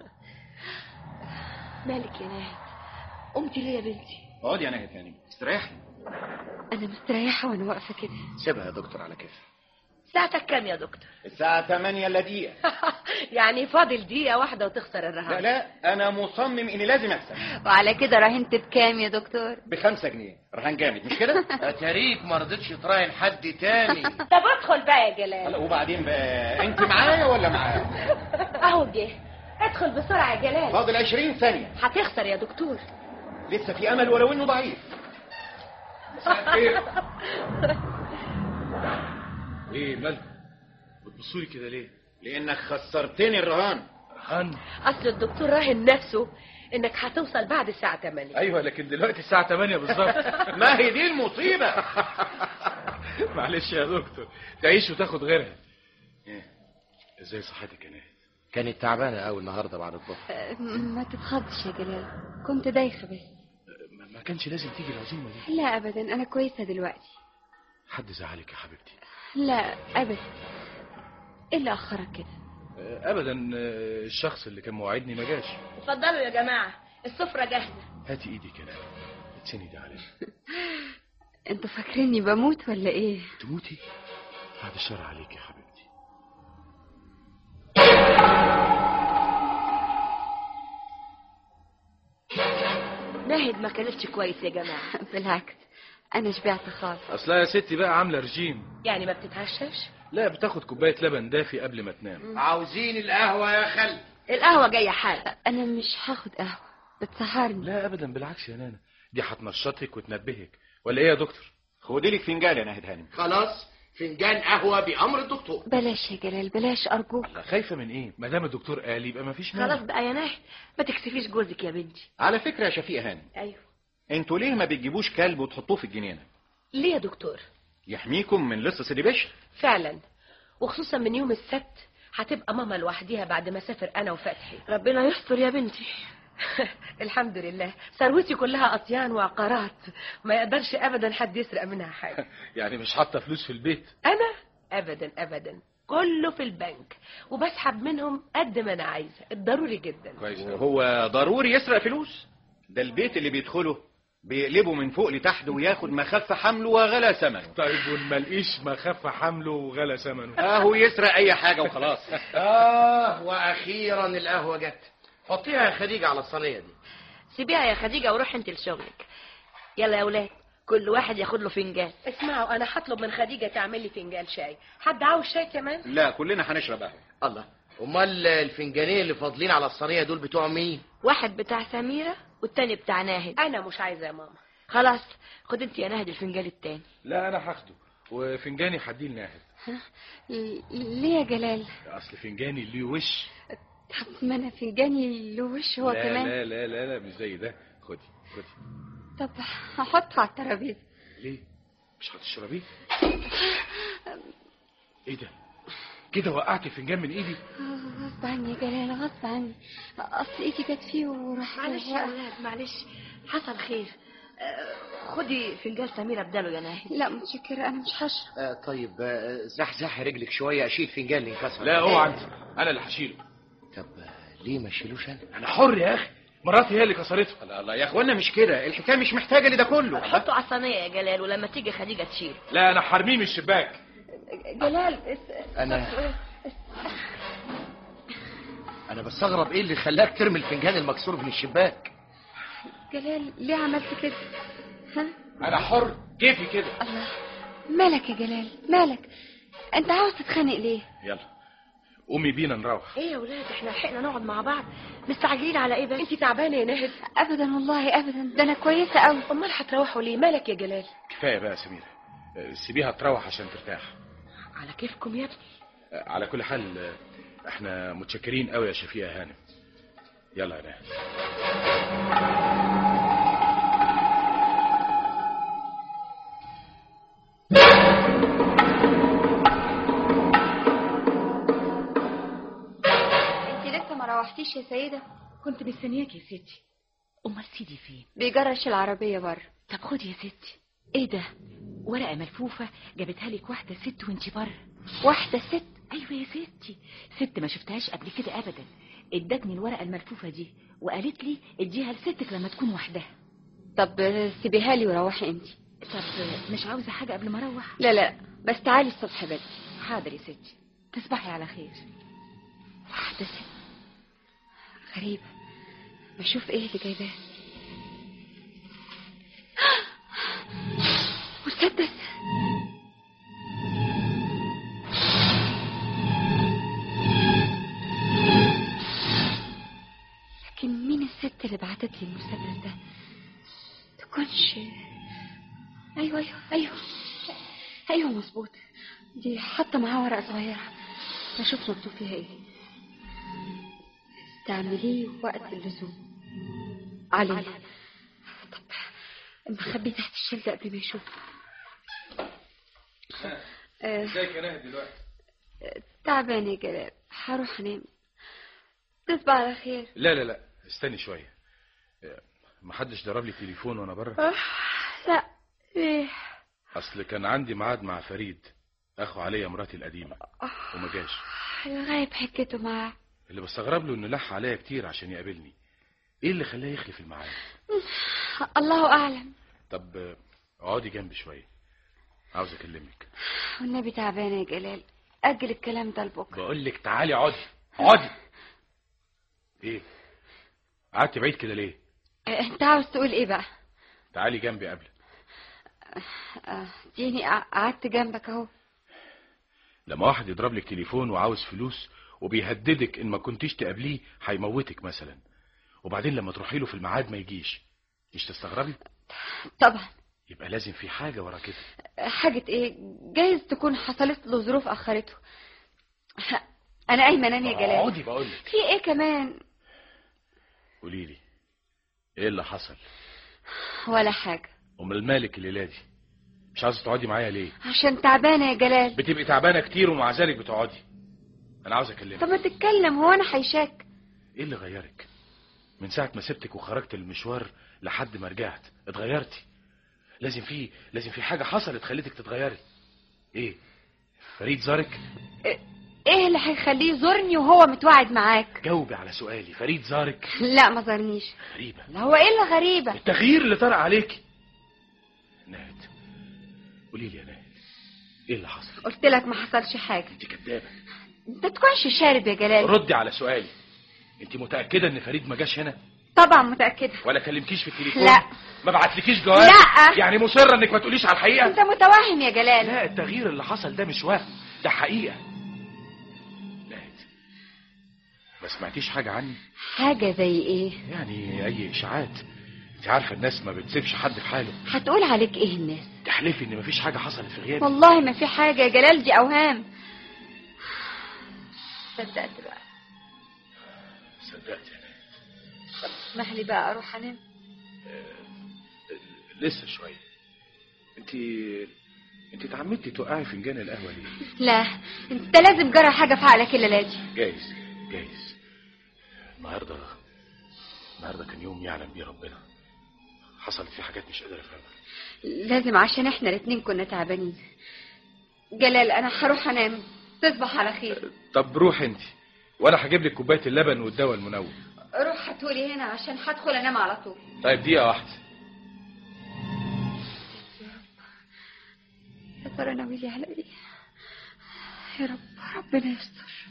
مالك يا ناهد قمتي ليه يا بنتي اقعدي يا ناهد يعني استريحي انا مستريحه وانا واقفه كده سيبها يا دكتور على كيف ساعتك كام يا دكتور الساعه 8 الا دقيقه يعني فاضل دقيقه واحده وتخسر لا الرهان لا انا مصمم اني لازم اكسب وعلى كده راهنت بكام يا دكتور بخمسة جنيه رهان جامد مش كده اتاريك ما رضيتش تراهن حد تاني طب ادخل بقى يا جلال هلا وبعدين بقى انت معايا ولا معايا اهو جه ادخل بسرعه يا جلال فاضل 20 ثانيه هتخسر يا دكتور لسه في امل ولو انه ضعيف مساء الخير ايه مالكم بتبصوا لي كده ليه لانك خسرتني الرهان رهان اصل الدكتور راهن نفسه انك هتوصل بعد الساعه 8 ايوه لكن دلوقتي الساعه 8 بالظبط ما هي دي المصيبه معلش يا دكتور تعيش وتاخد غيرها إيه؟ ازاي صحتك يا ناهد كانت تعبانة قوي النهاردة بعد الظهر أه، ما تتخضش يا جلال كنت دايخه بس ما- ما كانش لازم تيجي العزومه دي لا ابدا انا كويسه دلوقتي حد زعلك يا حبيبتي لا ابدا ايه اللي اخرك كده آه، ابدا آه، الشخص اللي كان موعدني ما جاش اتفضلوا يا جماعة السفرة جاهزة هاتي ايدك يا ناهد اتسندي عليا انتوا فاكريني بموت ولا ايه تموتي بعد الشر عليك يا حبيبتي ناهد ما كانتش كويس يا جماعه بالعكس انا شبعت خالص اصلها يا ستي بقى عامله رجيم يعني ما بتتعشاش لا بتاخد كوبايه لبن دافي قبل ما تنام عاوزين القهوة يا خل القهوه جايه حالا انا مش هاخد قهوه بتسهرني لا ابدا بالعكس يا نانا دي هتنشطك وتنبهك ولا ايه يا دكتور خدي لك فنجان يا ناهد هانم خلاص فنجان قهوة بأمر الدكتور بلاش يا جلال بلاش ارجوك خايفه من ايه ما دام الدكتور قال يبقى ما فيش خلاص مانع بقى يا ناهد ما تكسفيش جوزك يا بنتي على فكره يا شفيقه هانم ايوه انتوا ليه ما بتجيبوش كلب وتحطوه في الجنينه ليه يا دكتور يحميكم من لص سيدي بشر فعلا وخصوصا من يوم السبت هتبقى ماما لوحديها بعد ما اسافر انا وفتحي ربنا يستر يا بنتي الحمد لله ثروتي كلها اطيان وعقارات ما يقدرش ابدا حد يسرق منها حاجه يعني مش حاطه فلوس في البيت انا ابدا ابدا كله في البنك وبسحب منهم قد ما انا عايزه الضروري جدا كويس أوي. وهو ضروري يسرق فلوس ده البيت اللي بيدخله بيقلبه من فوق لتحت وياخد مخف حمله وغلا ثمنه طيب وما لقيش ما خف حمله وغلى ثمنه اهو يسرق اي حاجه وخلاص آه وأخيرا القهوة جت حطيها يا خديجة على الصينية دي سيبيها يا خديجه وروح انت لشغلك يلا يا اولاد كل واحد ياخد له فنجان اسمعوا انا هطلب من خديجه تعمل لي فنجان شاي حد عاوز شاي كمان لا كلنا هنشرب قهوه الله أمال الفنجانين اللي فاضلين على الصينية دول بتوع مين؟ واحد بتاع سميره والتاني بتاع ناهد انا مش عايزه يا ماما خلاص خد انت يا ناهد الفنجان التاني لا انا هاخده وفنجاني هديه لناهد ل- ليه يا جلال اصل فنجاني ليه وش طب ما انا فنجاني له وش هو لا كمان لا لا لا لا مش زي ده خدي خدي طب هحطه على الترابيزه ليه مش هتشربيه ايه ده كده وقعت الفنجان من ايدي آه، غصب عني يا جلال غصب عني اصل ايدي جت فيه وراح معلش يا اولاد معلش حصل خير آه، خدي فنجان سميره بداله يا ناهد لا متشكرة انا مش هشرب آه طيب آه زحزحي رجلك شوية أشيل فنجان اللي انكسر لا اوعى انت انا اللي هشيله طب آه، ليه ما اشيلوش أنا؟ انا حر يا اخي مراتي هي اللي كسرته الله الله يا اخوانا مش كده الحكايه مش محتاجه لده كله حطه على الصينيه يا جلال ولما تيجي خديجه تشيل لا انا حرميه من الشباك جلال اس- أنا أنا بستغرب إيه اللي خلاك ترمي الفنجان المكسور من الشباك؟ جلال ليه عملت كده ها انا حر كيفي كده الله مالك يا جلال مالك انت عاوز تتخانق ليه يلا قومي بينا نروح ايه يا ولاد احنا لحقنا نقعد مع بعض مستعجلين على ايه بس انت تعبانه يا ناهد ابدا والله ابدا ده انا كويسه قوي امال هتروحوا ليه مالك يا جلال كفايه بقى يا سميره آه، سيبيها تروح عشان ترتاح على كيفكم يا ابني آه، على كل حال آه، احنا متشكرين قوي يا شفيقه هانم يلا يا ناهد انت لسه ما روحتيش يا سيده كنت مستنياك يا ستي امال سيدي فين بيجرش العربيه بره طب خدي يا ستي ايه ده ورقه ملفوفه جابتها لك واحده ست وانتي بره واحده ست ايوه يا ستي ست ما شفتهاش قبل كده ابدا ادتني الورقه الملفوفه دي وقالت لي اديها لستك لما تكون وحدها طب سيبيها لي وروحي انت طب مش عاوزه حاجه قبل ما اروح لا لا بس تعالي الصبح بدري حاضر يا ستي تصبحي على خير واحده ست غريبه بشوف ايه اللي جايباه مسدس لكن مين الست اللي بعتت لي المسدس ده تكونش ايوه ايوه ايوه ايوه مظبوط دي حاطه معاها ورقه صغيره اشوف مكتوب فيها ايه استعمليه وقت اللزوم علي طب اما اخبيه تحت الشلة قبل ما يشوف آه، ازيك يا ناهد دلوقتي تعبان يا جلال هروح انام تصبح على خير لا لا لا استني شويه آه، محدش ضرب لي تليفون وانا بره لا ايه اصل كان عندي ميعاد مع فريد اخو عليا مراتي القديمه وما جاش غايب حكيته معاه اللي بستغرب له انه لح عليا كتير عشان يقابلني ايه اللي خلاه يخلف الميعاد الله اعلم طب آه، اقعدي جنبي شويه عاوز اكلمك والنبي تعبان يا جلال اجل الكلام ده لبكره بقول لك تعالي اقعدي اقعدي ايه قعدت بعيد كده ليه آه، انت عاوز تقول ايه بقى تعالي جنبي قبل آه، ديني قع- قعدت جنبك اهو لما واحد يضرب لك تليفون وعاوز فلوس وبيهددك ان ما كنتيش تقابليه هيموتك مثلا وبعدين لما تروحي له في الميعاد ما يجيش مش تستغربي طبعا يبقى لازم في حاجه ورا كده آه، حاجة ايه جايز تكون حصلت له ظروف اخرته انا قايمة انام يا جلال اقعدي بقول لك في ايه كمان قولي لي ايه اللي حصل ولا حاجة امال مالك الليله دي مش عاوزه تقعدي معايا ليه عشان تعبانة يا جلال بتبقي تعبانه كتير ومع ذلك بتقعدي انا عاوز طب اكلمك ما تتكلم هو انا حيشاك ايه اللي غيرك من ساعه ما سبتك وخرجت المشوار لحد ما رجعت اتغيرتي لازم في لازم في حاجه حصلت خلتك تتغيري ايه فريد زارك ايه اللي هيخليه يزورني وهو متوعد معاك جاوبي على سؤالي فريد زارك لا ما زارنيش غريبه لا هو ايه اللي غريبة التغيير اللي طرأ عليكي نهد قولي لي يا نهد ايه اللي حصل قلت لك ما حصلش حاجة انت كدابه انت تكونش شارب يا جلال ردي على سؤالي انت متاكده ان فريد ما جاش هنا طبعا متأكدة ولا كلمتيش في التليفون لا. ما بعتلكيش جواب لا. يعني مصره انك ما تقوليش على الحقيقه انت متوهم يا جلال لا التغيير اللي حصل ده مش وهم ده حقيقه نهد ما سمعتيش حاجه عني حاجة زي ايه يعني اي اشاعات انت عارفه الناس ما بتسيبش حد في حاله هتقول عليك ايه الناس تحلفي ان مفيش حاجه حصلت في غيابي والله ما في حاجة يا جلال دي اوهام صدقت بقى صدقت يا نهد اسمح لي بقى اروح انام لسه شويه انت انت اتعمدتي توقعي فنجان القهوه ليه لا انت لازم جرى حاجة في عقلك الليلة دي جايز جايز النهارده النهارده كان يوم يعلم بيه ربنا حصلت فيه حاجات مش قادر افهمها لازم عشان احنا الاتنين كنا تعبانين جلال انا هروح انام تصبح على خير طب روح انت وانا هجيب لك كوبايه اللبن والدواء المنوم روح هاتولي هنا عشان هدخل انام على طول طيب دقيقه واحده يا ترى ناويلي على ايه يا رب ربنا يستر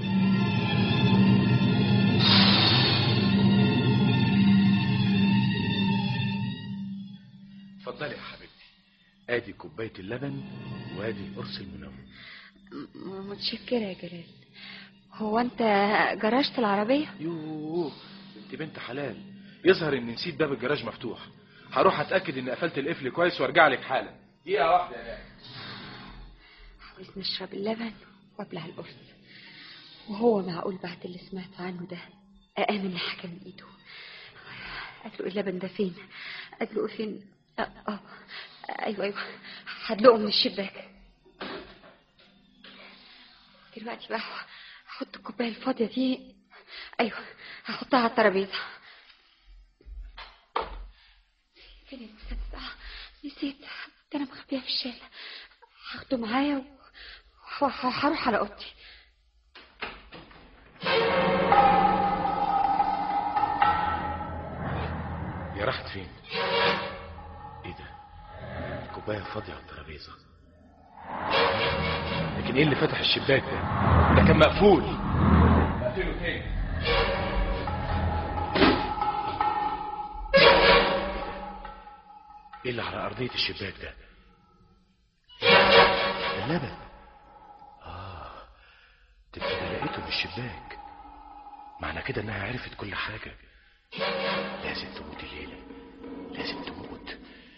اتفضلي يا حبيبتي ادي كوبايه اللبن وادي القرص المنوم م- متشكرة يا جلال هو انت جرشت العربية يوه انت بنت حلال يظهر ان نسيت باب الجراج مفتوح هروح اتاكد ان قفلت القفل كويس وارجع لك حالا دقيقه واحده يا ناس عاوز نشرب اللبن وابلع القرص وهو معقول بعد اللي سمعت عنه ده أآمن حاجة من إيده أدلق اللبن ده فين أدلقه فين آه, آه. أيوة أيوة هدلقه من الشباك دلوقتي بقى هحط الكوباية الفاضية دي أيوة هحطها على الترابيزة فين المسدس آه، نسيت ده أنا مخبيها في الشارع هاخده معايا و- وهروح على اوضتي يا راحت فين ايه ده الكوبايه فاضيه على الترابيزه لكن ايه اللي فتح الشباك ده ده كان مقفول اقفله تاني ايه اللي على ارضيه الشباك ده ده اللبن اه تبقى ده لقيته من الشباك معنى كده انها عرفت كل حاجه لازم تموت الليلة لازم تموت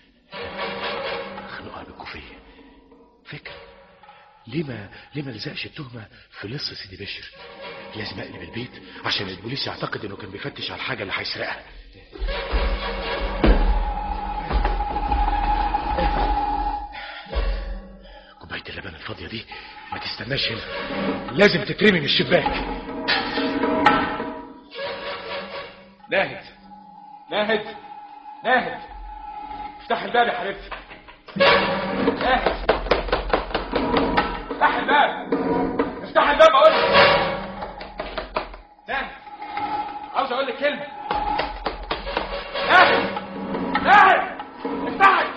خنقها بالكوفية فكرة ليه ما ليه ما لزقش التهمة في لص سيدي بشر لازم اقلب البيت عشان البوليس يعتقد انه كان بيفتش على الحاجة اللي هيسرقها كوباية اللبن الفاضية دي ما تستناش هنا لازم تترمي من الشباك ناهد ناهد ناهد افتح الباب يا حبيبتي ناهد افتح الباب افتح الباب اقول لك ناهد عاوز اقول لك كلمه ناهد ناهد افتحي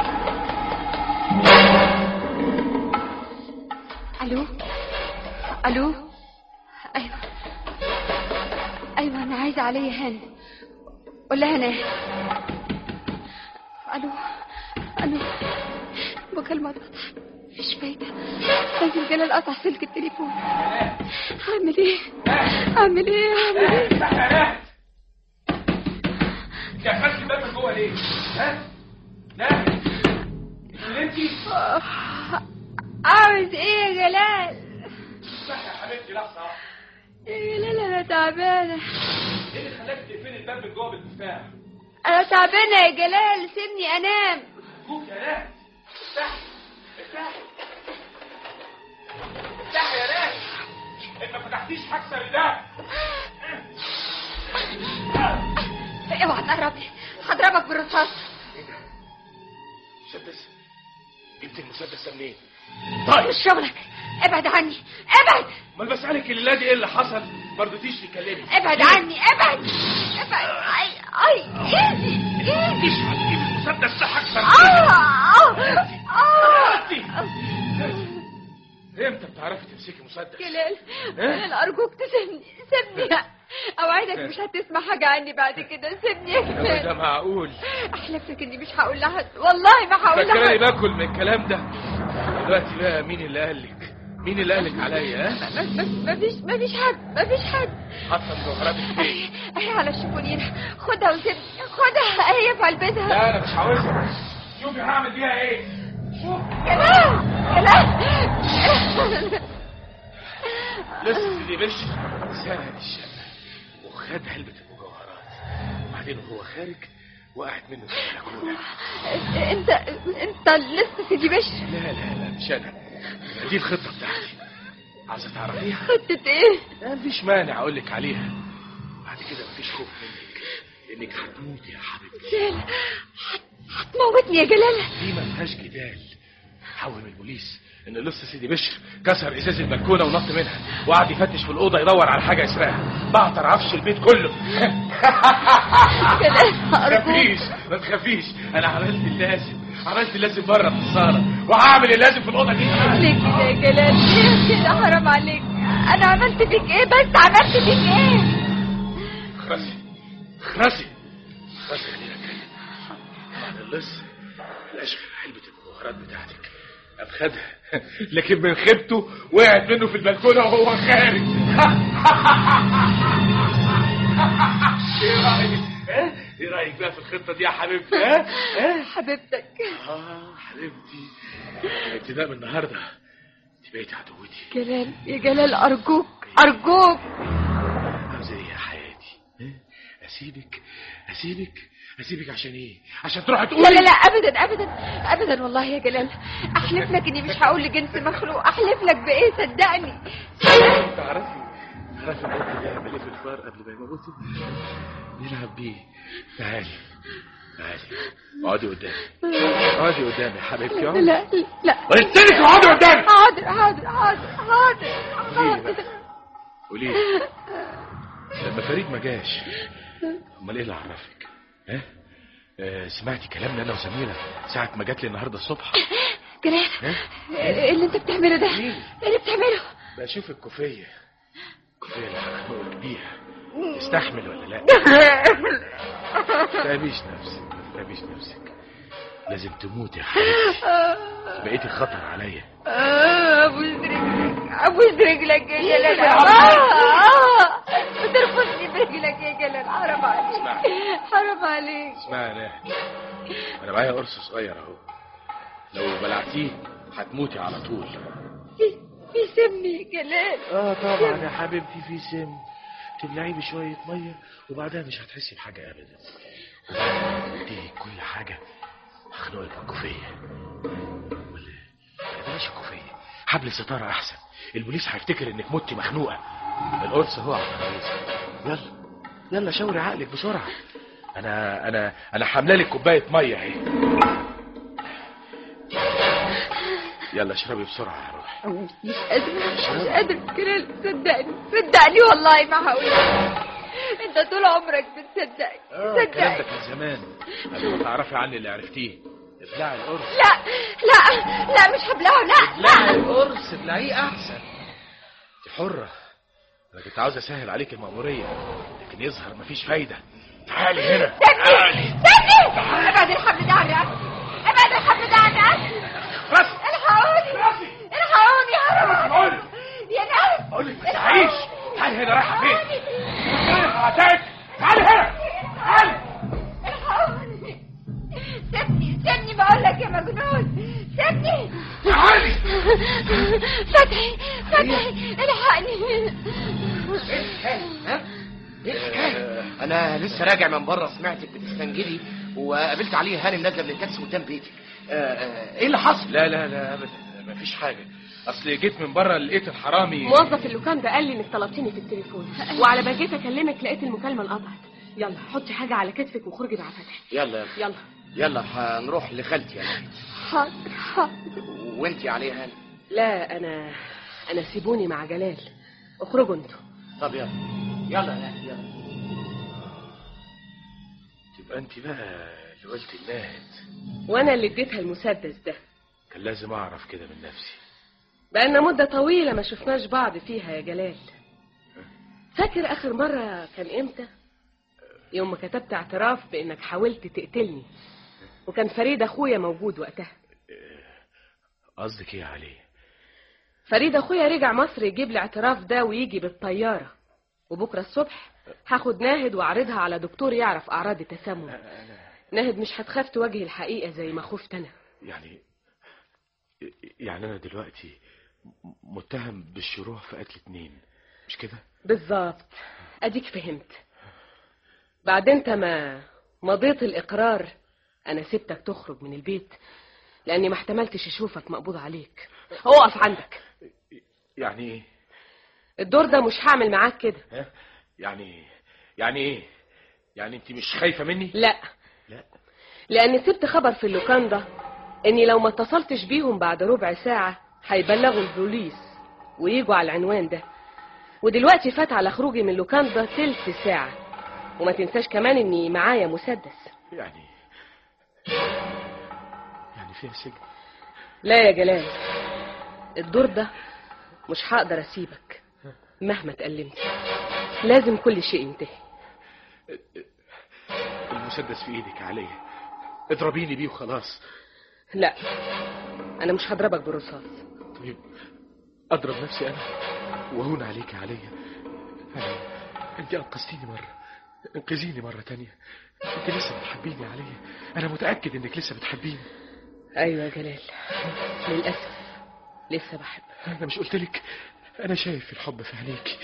الو الو ايوه ايوه انا عايزه عليا هاني قول لها انا الو الو مكالمة قطع مفيش فايدة لازم جلال قطع سلك التليفون اعمل ايه اعمل ايه اعمل ايه انت قفلت الباب من جوه ليه؟ ها؟ لا اللي انت عاوز ايه يا جلال افتحي يا حبيبتي لحظه واحده يا جلال انا تعبانة ايه اللي خلاك تقفلي الباب من جوه بالمفتاح؟ انا تعبانة يا جلال سيبني انام فوق يا ناس افتحي افتحي افتحي يا ناس انت ما فتحتيش هكسر الباب اوعى تقرب لي هضربك بالرصاص مسدس جبت المسدس ده منين؟ مش شغلك ابعد عني ابعد ما انا بسألك الليلة دي ايه اللي حصل؟ ما رضيتيش تكلمي ابعد عني ابعد ابعد اي اي ايدي ايدي مش هتجيب المسدس ده هكسر اه اه اه امتى بتعرفي تمسكي مسدس؟ جلال جلال ارجوك تسيبني سيبني اوعدك مش هتسمع حاجه عني بعد كده سيبني يا ده جلال معقول احلف لك اني مش هقول لحد والله ما هقول فاكراني لحد باكل من الكلام ده دلوقتي بقى مين اللي قال لك؟ مين اللي قال لك عليا ها؟ ما- ما- ما فيش ما فيش حد ما فيش حد حاطه مجوهراتك فين؟ اهي على الشوفونير خدها وسيبني خدها هي في علبتها لا انا مش عاوزها شوفي هعمل بيها ايه؟ جلال جلال لسه دي بش سرق الشقه وخد علبه المجوهرات وبعدين وهو خارج وقعت منه في البلكونه انت انت لسه سيدي بش لا لا لا مش انا يبقى دي الخطه بتاعتي عاوزه تعرفيها؟ خطة ايه لا مفيش مانع اقول لك عليها بعد كده مفيش خوف منك لانك هتموتي يا حبيبتي جلال هت- هتموتني يا جلال دي ما فيهاش جدال حول البوليس ان لص سيدي بشر كسر ازاز البلكونه ونط منها وقعد يفتش في الاوضه يدور على حاجه يسرقها بعتر عفش البيت كله جلال ما ارجوك تخافيش ما تخافيش انا عملت اللازم عملت اللازم بره في الصاله وهعمل اللازم في الاوضه دي كمان ليه كده يا جلال ليه كده حرام عليك انا عملت فيك ايه بس عملت فيك ايه خرسي خرسي خرسي خلينا نتكلم بعد اللص الاشغل علبة المجوهرات بتاعتك قام خدها لكن من خيبته وقعت منه في البلكونة وهو خارج ايه رأيك؟ ها؟ ايه رأيك بقى في الخطة دي يا حبيبتي؟ ها؟ ها؟ حبيبتك اه حبيبتي ابتداء من النهارده انت بقيتي عدوتي جلال يا جلال ارجوك ارجوك عاوزة ايه يا حياتي؟ ها؟ اسيبك اسيبك اسيبك عشان ايه؟ عشان تروحي لا تقولي لا لا ابدا ابدا ابدا والله يا جلال احلف لك اني مش هقول لجنس مخلوق احلف لك بايه صدقني تعرفي تعرفي البنت اللي عمل ايه في الفار قبل ما يموتوا؟ نلعب بيه تعالي تعالي اقعدي قدامي اقعدي قدامي يا حبيبتي اقعدي لا لا قلت لك اقعدي قدامي حاضر حاضر حاضر حاضر قولي لي بقى. حاضر قولي لي لما فريد ما جاش امال ايه اللي عرفك؟ ها؟ آه سمعتي كلامنا انا وسميرة ساعة ما جات لي النهارده الصبح جلال ها؟ ايه اللي انت بتعمله ده مين؟ ايه اللي بتعمله بشوف الكوفية الكوفية اللي هخنقك بيها تستحمل ولا لا؟ تتعبيش نفسك ما تتعبيش نفسك لازم تموتي يا حبيبتي بقيتي خطر عليا آه، ابوس رجلك ابوس رجلك يا جلال آه، آه. بترفضني برجلك يا جلال حرام عليك حرام عليك اسمعي يا ناهد انا معايا قرص صغير اهو لو بلعتيه هتموتي على طول في في سم يا جلال اه طبعا يا حبيبتي في سم تبلعيه بشوية مية وبعدها مش هتحسي بحاجة أبدا وبعد ما تنتهي كل حاجة هخنقك بالكوفية ولا ولا بلاش الكوفية حبل الستارة أحسن البوليس هيفتكر إنك متي مخنوقة القرص هو على الترابيزة يلا يلا شاوري عقلك بسرعة أنا أنا أنا حاملة لك كوباية مية أهي يلا اشربي بسرعة يا روحي مش قادرة مش قادرة جلال صدقني صدقني والله ما هقول انت طول عمرك بتصدقني الكلام ده صدقني كان زمان قبل ما تعرفي عني اللي عرفتيه ابلعي القرص لا لا لا مش هبلعه لا ابلعي لا القرص ابلعيه احسن انت حرة انا كنت عاوز اسهل عليك المأمورية لكن يظهر مفيش فايدة تعالي هنا سيبني تعالي سيبني ابعد الحبل ده عن راسي ابعد الحبل ده عن راسي بس الحقوني الحقوني يا رب بقول يا ناس بقول لك ما تعيش تعالي هنا رايحه فين هاتك تعالي هنا تعالي الحقوني سيبني سيبني بقول لك يا مجنون سيبني تعالي فتحي فتحي الحقني ها؟ ايه الحكايه؟ انا لسه راجع من بره سمعتك بتستنجدي وقابلت عليه هانم نازله من التاكسي قدام بيتي آه، آه، ايه اللي حصل؟ لا لا لا ابدا مفيش حاجه اصل جيت من بره لقيت الحرامي موظف اللوكان ده قال لي انك طلبتيني في التليفون وعلى ما جيت اكلمك لقيت المكالمه انقطعت يلا حطي حاجه على كتفك وخرجي مع فتحي يلا يلا يلا يلا هنروح لخالتي انا حاضر حاضر وانت عليه هانم لا انا انا سيبوني مع جلال اخرجوا انتوا طب يلا يلا يا هانم، يلا تبقى انت بقى اللي قلت الناهد وانا اللي اديتها المسدس ده كان لازم اعرف كده من نفسي بقالنا مدة طويلة ما شفناش بعض فيها يا جلال فاكر آخر مرة كان إمتى؟ يوم ما كتبت اعتراف بإنك حاولت تقتلني وكان فريد أخويا موجود وقتها قصدك ايه عليه فريد أخويا رجع مصر يجيب الاعتراف ده ويجي بالطيارة وبكرة الصبح هاخد ناهد وأعرضها على دكتور يعرف أعراض التسمم ناهد مش هتخاف تواجه الحقيقة زي ما خفت أنا يعني يعني انا دلوقتي م- متهم بالشروع في قتل اتنين مش كده بالظبط اديك فهمت بعد انت ما مضيت الاقرار انا سبتك تخرج من البيت لاني ما احتملتش اشوفك مقبوض عليك اقف عندك يعني ايه الدور ده مش هعمل معاك كده ها يعني يعني ايه يعني انت مش خايفه مني لا لا لاني سبت خبر في اللوكان ده اني لو ما اتصلتش بيهم بعد ربع ساعة هيبلغوا البوليس ويجوا على العنوان ده ودلوقتي فات على خروجي من اللوكان ده تلت ساعة وما تنساش كمان اني معايا مسدس يعني يعني فيها سجن لا يا جلال الدور ده مش هقدر اسيبك مهما اتألمت لازم كل شيء ينتهي المسدس في ايدك يا عليا اضربيني بيه وخلاص لا انا مش هضربك بالرصاص طيب اضرب نفسي انا وهون عليك يا عليا انا انت انقذتيني مره انقذيني مره تانية انت لسه بتحبيني يا عليا انا متاكد انك لسه بتحبيني ايوه يا جلال للاسف لسه بحب انا مش قلت لك انا شايف الحب في عينيك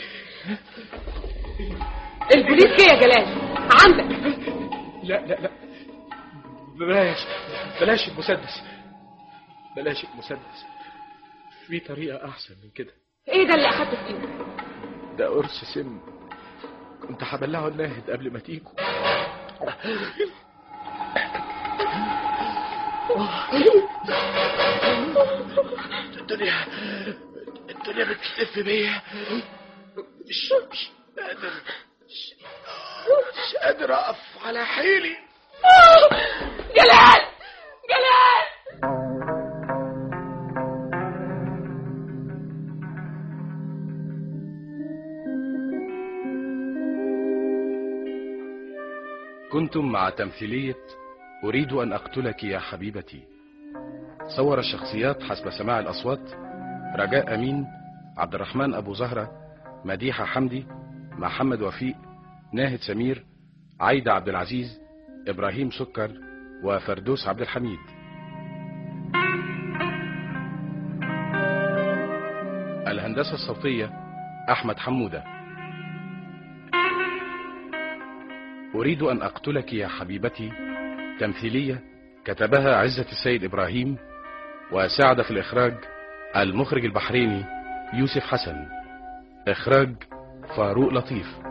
البوليس جه يا جلال عندك لا لا لا بلاش بلاش المسدس بلاش المسدس في طريقة أحسن من كده ايه ده اللي اخدته في ايدك ده قرص سم كنت هبلعه الناهد قبل ما تيجوا الدنيا الدنيا بتلف بيا مش مش قادر مش, مش قادر أقف على حيلي جلال جلال كنتم مع تمثيلية أريد أن أقتلك يا حبيبتي صور الشخصيات حسب سماع الأصوات رجاء أمين عبد الرحمن أبو زهرة مديحة حمدي محمد وفيق ناهد سمير عايدة عبد العزيز إبراهيم سكر وفردوس عبد الحميد الهندسة الصوتية أحمد حمودة أريد أن أقتلك يا حبيبتي تمثيلية كتبها عزة السيد إبراهيم وساعد في الإخراج المخرج البحريني يوسف حسن إخراج فاروق لطيف